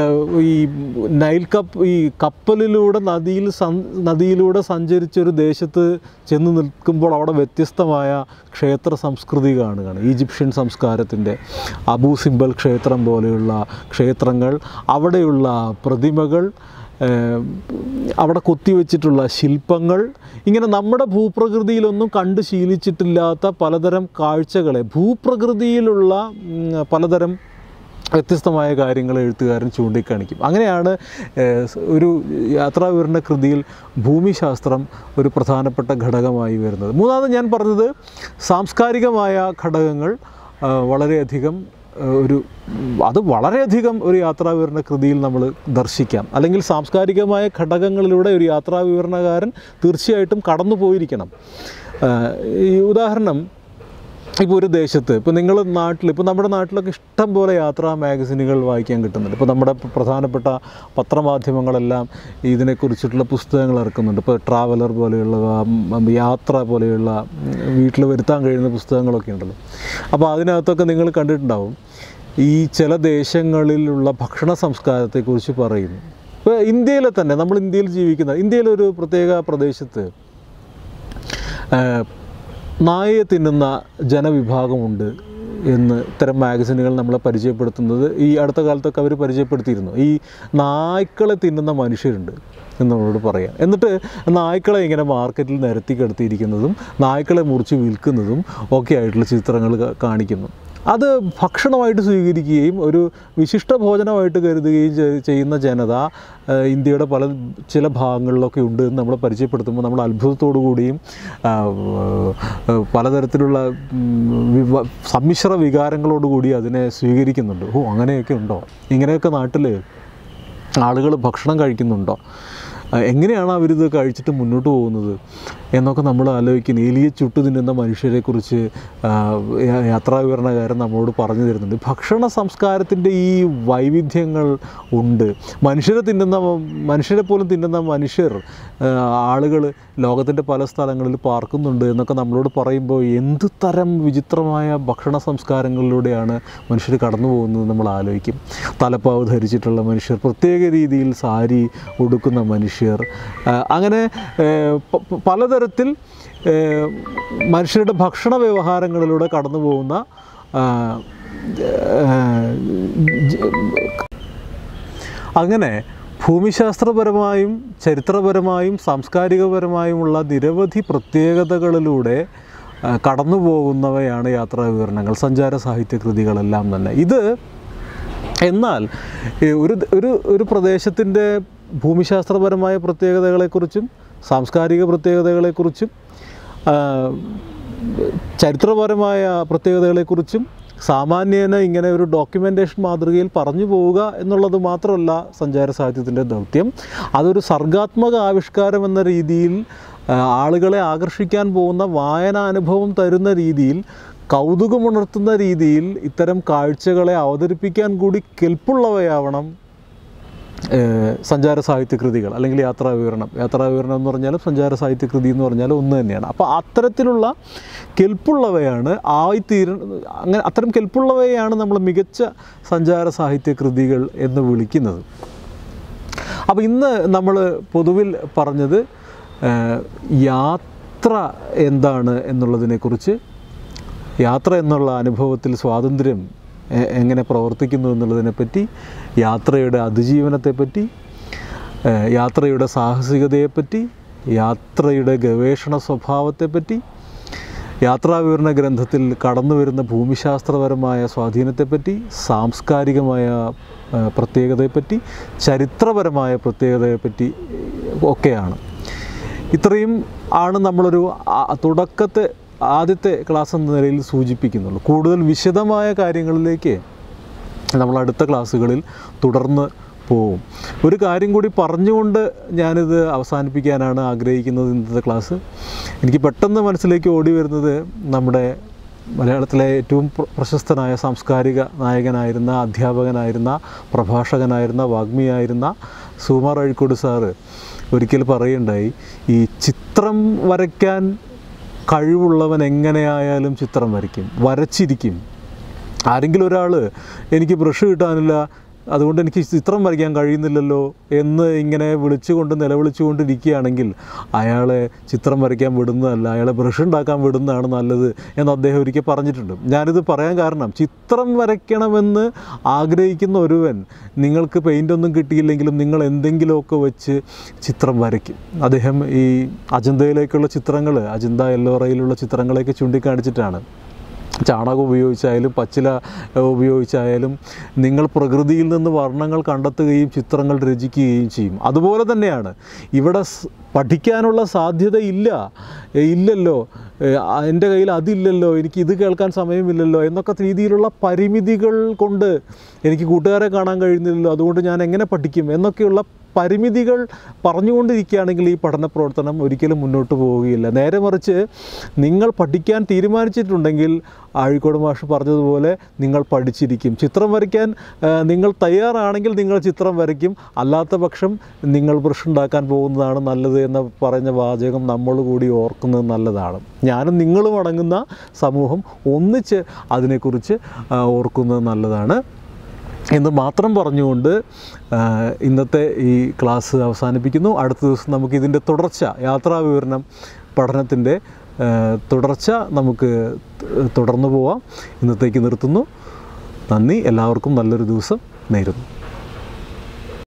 Speaker 1: ഈ നൈൽ കപ്പ് ഈ കപ്പലിലൂടെ നദിയിൽ സൻ നദിയിലൂടെ സഞ്ചരിച്ചൊരു ദേശത്ത് ചെന്ന് നിൽക്കുമ്പോൾ അവിടെ വ്യത്യസ്തമായ ക്ഷേത്ര സംസ്കൃതി കാണുകയാണ് ഈജിപ്ഷ്യൻ സംസ്കാരത്തിൻ്റെ അബൂ സിംബൽ ക്ഷേത്രം പോലെയുള്ള ക്ഷേത്രങ്ങൾ അവിടെയുള്ള പ്രതിമകൾ ഏഹ്, അവിടെ കൊത്തിവെച്ചിട്ടുള്ള ശില്പങ്ങൾ ഇങ്ങനെ നമ്മുടെ ഭൂപ്രകൃതിയിലൊന്നും കണ്ട് ശീലിച്ചിട്ടില്ലാത്ത പലതരം കാഴ്ചകളെ ഭൂപ്രകൃതിയിലുള്ള ഉം, പലതരം വ്യത്യസ്തമായ കാര്യങ്ങൾ എഴുത്തുകാരൻ ചൂണ്ടിക്കാണിക്കും അങ്ങനെയാണ് ഏഹ്, സ് ഒരു യാത്രാ വിവരണ കൃതിയിൽ ഭൂമിശാസ്ത്രം ഒരു പ്രധാനപ്പെട്ട ഘടകമായി വരുന്നത് മൂന്നാമത് ഞാൻ പറഞ്ഞത് സാംസ്കാരികമായ ഘടകങ്ങൾ ആ, വളരെയധികം ആ, ഒരു അത് വളരെയധികം ഒരു യാത്രാ വിവരണ കൃതിയിൽ നമ്മൾ ദർശിക്കാം അല്ലെങ്കിൽ സാംസ്കാരികമായ ഘടകങ്ങളിലൂടെ ഒരു യാത്രാ വിവരണകാരൻ തീർച്ചയായിട്ടും കടന്നു പോയിരിക്കണം ആ, ഈ ഉദാഹരണം ഇപ്പോൾ ഒരു ദേശത്ത് ഇപ്പോൾ നിങ്ങൾ നാട്ടിൽ ഇപ്പോൾ നമ്മുടെ നാട്ടിലൊക്കെ ഇഷ്ടം പോലെ യാത്രാ മാഗസിനുകൾ വായിക്കാൻ കിട്ടുന്നുണ്ട് ഇപ്പോൾ നമ്മുടെ പ്ര- പ്രധാനപ്പെട്ട പത്രമാധ്യമങ്ങളെല്ലാം ഇതിനെക്കുറിച്ചിട്ടുള്ള പുസ്തകങ്ങൾ ഇറക്കുന്നുണ്ട് ഇപ്പോൾ ട്രാവലർ പോലെയുള്ള ഉം, യാത്ര പോലെയുള്ള വീട്ടിൽ വരുത്താൻ കഴിയുന്ന പുസ്തകങ്ങളൊക്കെ ഉണ്ടല്ലോ അപ്പോൾ അതിനകത്തൊക്കെ നിങ്ങൾ കണ്ടിട്ടുണ്ടാവും ഈ ചില ദേശങ്ങളിലുള്ള ഭക്ഷണ സംസ്കാരത്തെക്കുറിച്ച് പറയുന്നു ഇപ്പോൾ ഇന്ത്യയിലെ തന്നെ നമ്മൾ ഇന്ത്യയിൽ ജീവിക്കുന്ന ഇന്ത്യയിലൊരു പ്രത്യേക പ്രദേശത്ത് ഏഹ്, നായയെ തിന്നുന്ന ജനവിഭാഗമുണ്ട് എന്ന് ഇത്തരം മാഗസിനുകൾ നമ്മളെ പരിചയപ്പെടുത്തുന്നത് ഈ അടുത്ത കാലത്തൊക്കെ അവർ പരിചയപ്പെടുത്തിയിരുന്നു ഈ നായ്ക്കളെ തിന്നുന്ന മനുഷ്യരുണ്ട് എന്ന് നമ്മളോട് പറയാം എന്നിട്ട് നായ്ക്കളെ ഇങ്ങനെ മാർക്കറ്റിൽ നിരത്തി കിടത്തിയിരിക്കുന്നതും നായ്ക്കളെ മുറിച്ച് വിൽക്കുന്നതും ഒക്കെ ആയിട്ടുള്ള ചിത്രങ്ങൾ കാ- കാണിക്കുന്നു അത് ഭക്ഷണമായിട്ട് സ്വീകരിക്കുകയും ഒരു വിശിഷ്ട ഭോജനമായിട്ട് കരുതുകയും ചെയ്- ചെയ്യുന്ന ജനത ഏഹ്, ഇന്ത്യയുടെ പല ചില ഭാഗങ്ങളിലൊക്കെ ഉണ്ട് എന്ന് നമ്മൾ പരിചയപ്പെടുത്തുമ്പോൾ നമ്മൾ അത്ഭുതത്തോടു കൂടിയും ആ, ഏഹ്, പലതരത്തിലുള്ള ഉം, വിവ സമ്മിശ്ര വികാരങ്ങളോടുകൂടി അതിനെ സ്വീകരിക്കുന്നുണ്ട് ഓ അങ്ങനെയൊക്കെ ഉണ്ടോ ഇങ്ങനെയൊക്കെ നാട്ടിൽ ആളുകൾ ഭക്ഷണം കഴിക്കുന്നുണ്ടോ ആ, എങ്ങനെയാണ് അവരിത് കഴിച്ചിട്ട് മുന്നോട്ട് പോകുന്നത് എന്നൊക്കെ നമ്മൾ ആലോചിക്കുന്നു എലിയെ ചുട്ടു തിന്നുന്ന മനുഷ്യരെക്കുറിച്ച് ആ, യാ- യാത്രാവിവരണകാരൻ നമ്മളോട് പറഞ്ഞു തരുന്നുണ്ട് ഭക്ഷണ സംസ്കാരത്തിൻ്റെ ഈ വൈവിധ്യങ്ങൾ ഉണ്ട് മനുഷ്യരെ തിന്നുന്ന മനുഷ്യരെ പോലും തിന്നുന്ന മനുഷ്യർ ആളുകൾ ലോകത്തിൻ്റെ പല സ്ഥലങ്ങളിൽ പാർക്കുന്നുണ്ട് എന്നൊക്കെ നമ്മളോട് പറയുമ്പോൾ എന്ത് തരം വിചിത്രമായ ഭക്ഷണ സംസ്കാരങ്ങളിലൂടെയാണ് മനുഷ്യർ കടന്നു പോകുന്നത് നമ്മൾ ആലോചിക്കും തലപ്പാവ് ധരിച്ചിട്ടുള്ള മനുഷ്യർ പ്രത്യേക രീതിയിൽ സാരി ഉടുക്കുന്ന മനുഷ്യർ ആ, അങ്ങനെ ഏ, പ- പ- പലതരത്തിൽ ഏ, മനുഷ്യരുടെ ഭക്ഷണ വ്യവഹാരങ്ങളിലൂടെ കടന്നു പോകുന്ന ആ, ഏ, ജ- അങ്ങനെ ഭൂമിശാസ്ത്രപരമായും ചരിത്രപരമായും സാംസ്കാരികപരമായുമുള്ള നിരവധി പ്രത്യേകതകളിലൂടെ ആ, കടന്നു പോകുന്നവയാണ് യാത്രാ വിവരണങ്ങൾ സഞ്ചാര സാഹിത്യ കൃതികളെല്ലാം തന്നെ ഇത് എന്നാൽ ഈ ഒരു ഒരു ഒരു പ്രദേശത്തിൻ്റെ ഭൂമിശാസ്ത്രപരമായ പ്രത്യേകതകളെക്കുറിച്ചും സാംസ്കാരിക പ്രത്യേകതകളെക്കുറിച്ചും ആ, ചരിത്രപരമായ പ്രത്യേകതകളെക്കുറിച്ചും സാമാന്യേന ഇങ്ങനെ ഒരു ഡോക്യുമെൻറ്റേഷൻ മാതൃകയിൽ പറഞ്ഞു പോവുക എന്നുള്ളത് മാത്രമല്ല സഞ്ചാര സാഹിത്യത്തിൻ്റെ ദൗത്യം അതൊരു സർഗാത്മക ആവിഷ്കാരം എന്ന രീതിയിൽ ആ, ആളുകളെ ആകർഷിക്കാൻ പോകുന്ന വായനാനുഭവം തരുന്ന രീതിയിൽ കൗതുകമുണർത്തുന്ന രീതിയിൽ ഇത്തരം കാഴ്ചകളെ അവതരിപ്പിക്കാൻ കൂടി കെൽപ്പുള്ളവയാവണം ഏഹ് സഞ്ചാര സാഹിത്യ കൃതികൾ അല്ലെങ്കിൽ യാത്രാ വിവരണം യാത്രാ വിവരണം എന്ന് പറഞ്ഞാലും സഞ്ചാര സാഹിത്യ കൃതി എന്ന് പറഞ്ഞാലും ഒന്ന് തന്നെയാണ് അപ്പോൾ അത്തരത്തിലുള്ള കെൽപ്പുള്ളവയാണ് ആയിത്തീര അങ്ങനെ അത്തരം കെൽപ്പുള്ളവയാണ് നമ്മൾ മികച്ച സഞ്ചാര സാഹിത്യ കൃതികൾ എന്ന് വിളിക്കുന്നത് അപ്പോൾ ഇന്ന് നമ്മൾ പൊതുവിൽ പറഞ്ഞത് ഏഹ്, യാത്ര എന്താണ് എന്നുള്ളതിനെക്കുറിച്ച് യാത്ര എന്നുള്ള അനുഭവത്തിൽ സ്വാതന്ത്ര്യം എ- എങ്ങനെ പ്രവർത്തിക്കുന്നു എന്നുള്ളതിനെപ്പറ്റി യാത്രയുടെ അതിജീവനത്തെപ്പറ്റി ഏഹ്, യാത്രയുടെ സാഹസികതയെപ്പറ്റി യാത്രയുടെ ഗവേഷണ സ്വഭാവത്തെപ്പറ്റി യാത്രാവിവരണ ഗ്രന്ഥത്തിൽ കടന്നു വരുന്ന ഭൂമിശാസ്ത്രപരമായ സ്വാധീനത്തെപ്പറ്റി സാംസ്കാരികമായ ആ, പ്രത്യേകതയെപ്പറ്റി ചരിത്രപരമായ പ്രത്യേകതയെപ്പറ്റി ഒക്കെയാണ് ഇത്രയും ആണ് നമ്മളൊരു ആ- തുടക്കത്തെ ആദ്യത്തെ ക്ലാസ് എന്ന നിലയിൽ സൂചിപ്പിക്കുന്നുള്ളൂ കൂടുതൽ വിശദമായ കാര്യങ്ങളിലേക്ക് നമ്മൾ അടുത്ത ക്ലാസ്സുകളിൽ തുടർന്ന് പോവും ഒരു കാര്യം കൂടി പറഞ്ഞുകൊണ്ട് ഞാനിത് അവസാനിപ്പിക്കാനാണ് ആഗ്രഹിക്കുന്നത് ഇന്നത്തെ ക്ലാസ് എനിക്ക് പെട്ടെന്ന് മനസ്സിലേക്ക് ഓടി വരുന്നത് നമ്മുടെ മലയാളത്തിലെ ഏറ്റവും പ്ര- പ്രശസ്തനായ സാംസ്കാരിക നായകനായിരുന്ന അധ്യാപകനായിരുന്ന പ്രഭാഷകനായിരുന്ന വാഗ്മിയായിരുന്ന സുമാർ അഴിക്കോട് സാറ് ഒരിക്കൽ പറയുണ്ടായി ഈ ചിത്രം വരയ്ക്കാൻ കഴിവുള്ളവൻ എങ്ങനെയായാലും ചിത്രം വരയ്ക്കും വരച്ചിരിക്കും ആരെങ്കിലും ഒരാൾ എനിക്ക് ബ്രഷ് കിട്ടാനില്ല അതുകൊണ്ട് എനിക്ക് ചിത്രം വരയ്ക്കാൻ കഴിയുന്നില്ലല്ലോ എന്ന് ഇങ്ങനെ വിളിച്ചുകൊണ്ട് നിലവിളിച്ചുകൊണ്ടിരിക്കുകയാണെങ്കിൽ അയാളെ ചിത്രം വരയ്ക്കാൻ വിടുന്നതല്ല അയാളെ ബ്രഷ് ഉണ്ടാക്കാൻ വിടുന്നതാണ് നല്ലത് എന്ന് അദ്ദേഹം ഒരിക്കൽ പറഞ്ഞിട്ടുണ്ട് ഞാനിത് പറയാൻ കാരണം ചിത്രം വരയ്ക്കണമെന്ന് ആഗ്രഹിക്കുന്ന ഒരുവൻ നിങ്ങൾക്ക് പെയിൻ്റ് ഒന്നും കിട്ടിയില്ലെങ്കിലും നിങ്ങൾ എന്തെങ്കിലുമൊക്കെ വെച്ച് ചിത്രം വരയ്ക്കും അദ്ദേഹം ഈ അജന്തയിലേക്കുള്ള ചിത്രങ്ങൾ അജന്ത എല്ലോറയിലുള്ള ചിത്രങ്ങളെയൊക്കെ ചൂണ്ടിക്കാണിച്ചിട്ടാണ് ചാണകം ഉപയോഗിച്ചായാലും പച്ചില ഏഹ്, ഉപയോഗിച്ചായാലും നിങ്ങൾ പ്രകൃതിയിൽ നിന്ന് വർണ്ണങ്ങൾ കണ്ടെത്തുകയും ചിത്രങ്ങൾ രചിക്കുകയും ചെയ്യും അതുപോലെ തന്നെയാണ് ഇവിടെ സ് പഠിക്കാനുള്ള സാധ്യതയില്ല ഏഹ്, ഇല്ലല്ലോ ഏഹ്, ആ, എൻ്റെ കയ്യിൽ അതില്ലല്ലോ എനിക്ക് ഇത് കേൾക്കാൻ സമയമില്ലല്ലോ എന്നൊക്കെ രീതിയിലുള്ള പരിമിതികൾ കൊണ്ട് എനിക്ക് കൂട്ടുകാരെ കാണാൻ കഴിയുന്നില്ലല്ലോ അതുകൊണ്ട് ഞാൻ എങ്ങനെ പഠിക്കും എന്നൊക്കെയുള്ള പരിമിതികൾ പറഞ്ഞുകൊണ്ടിരിക്കുകയാണെങ്കിൽ ഈ പഠന പ്രവർത്തനം ഒരിക്കലും മുന്നോട്ട് പോവുകയില്ല നേരെ മറിച്ച് നിങ്ങൾ പഠിക്കാൻ തീരുമാനിച്ചിട്ടുണ്ടെങ്കിൽ ആഴിക്കോട് മാഷ് പറഞ്ഞതുപോലെ നിങ്ങൾ പഠിച്ചിരിക്കും ചിത്രം വരയ്ക്കാൻ ആ, നിങ്ങൾ തയ്യാറാണെങ്കിൽ നിങ്ങൾ ചിത്രം വരയ്ക്കും അല്ലാത്ത പക്ഷം നിങ്ങൾ ബ്രഷ് ഉണ്ടാക്കാൻ പോകുന്നതാണ് നല്ലത് എന്ന് പറഞ്ഞ വാചകം നമ്മൾ കൂടി ഓർക്കുന്നത് നല്ലതാണ് ഞാനും നിങ്ങളും അടങ്ങുന്ന സമൂഹം ഒന്നിച്ച് അതിനെക്കുറിച്ച് ആ, ഓർക്കുന്നത് നല്ലതാണ് എന്ന് മാത്രം പറഞ്ഞുകൊണ്ട് ആ, ഇന്നത്തെ ഈ ക്ലാസ് അവസാനിപ്പിക്കുന്നു അടുത്ത ദിവസം നമുക്ക് ഇതിൻ്റെ തുടർച്ച യാത്രാ വിവരണം പഠനത്തിൻ്റെ ആ, തുടർച്ച നമുക്ക് തുടർന്നു പോവാം ഇന്നത്തേക്ക് നിർത്തുന്നു നന്ദി എല്ലാവർക്കും നല്ലൊരു ദിവസം നേരുന്നു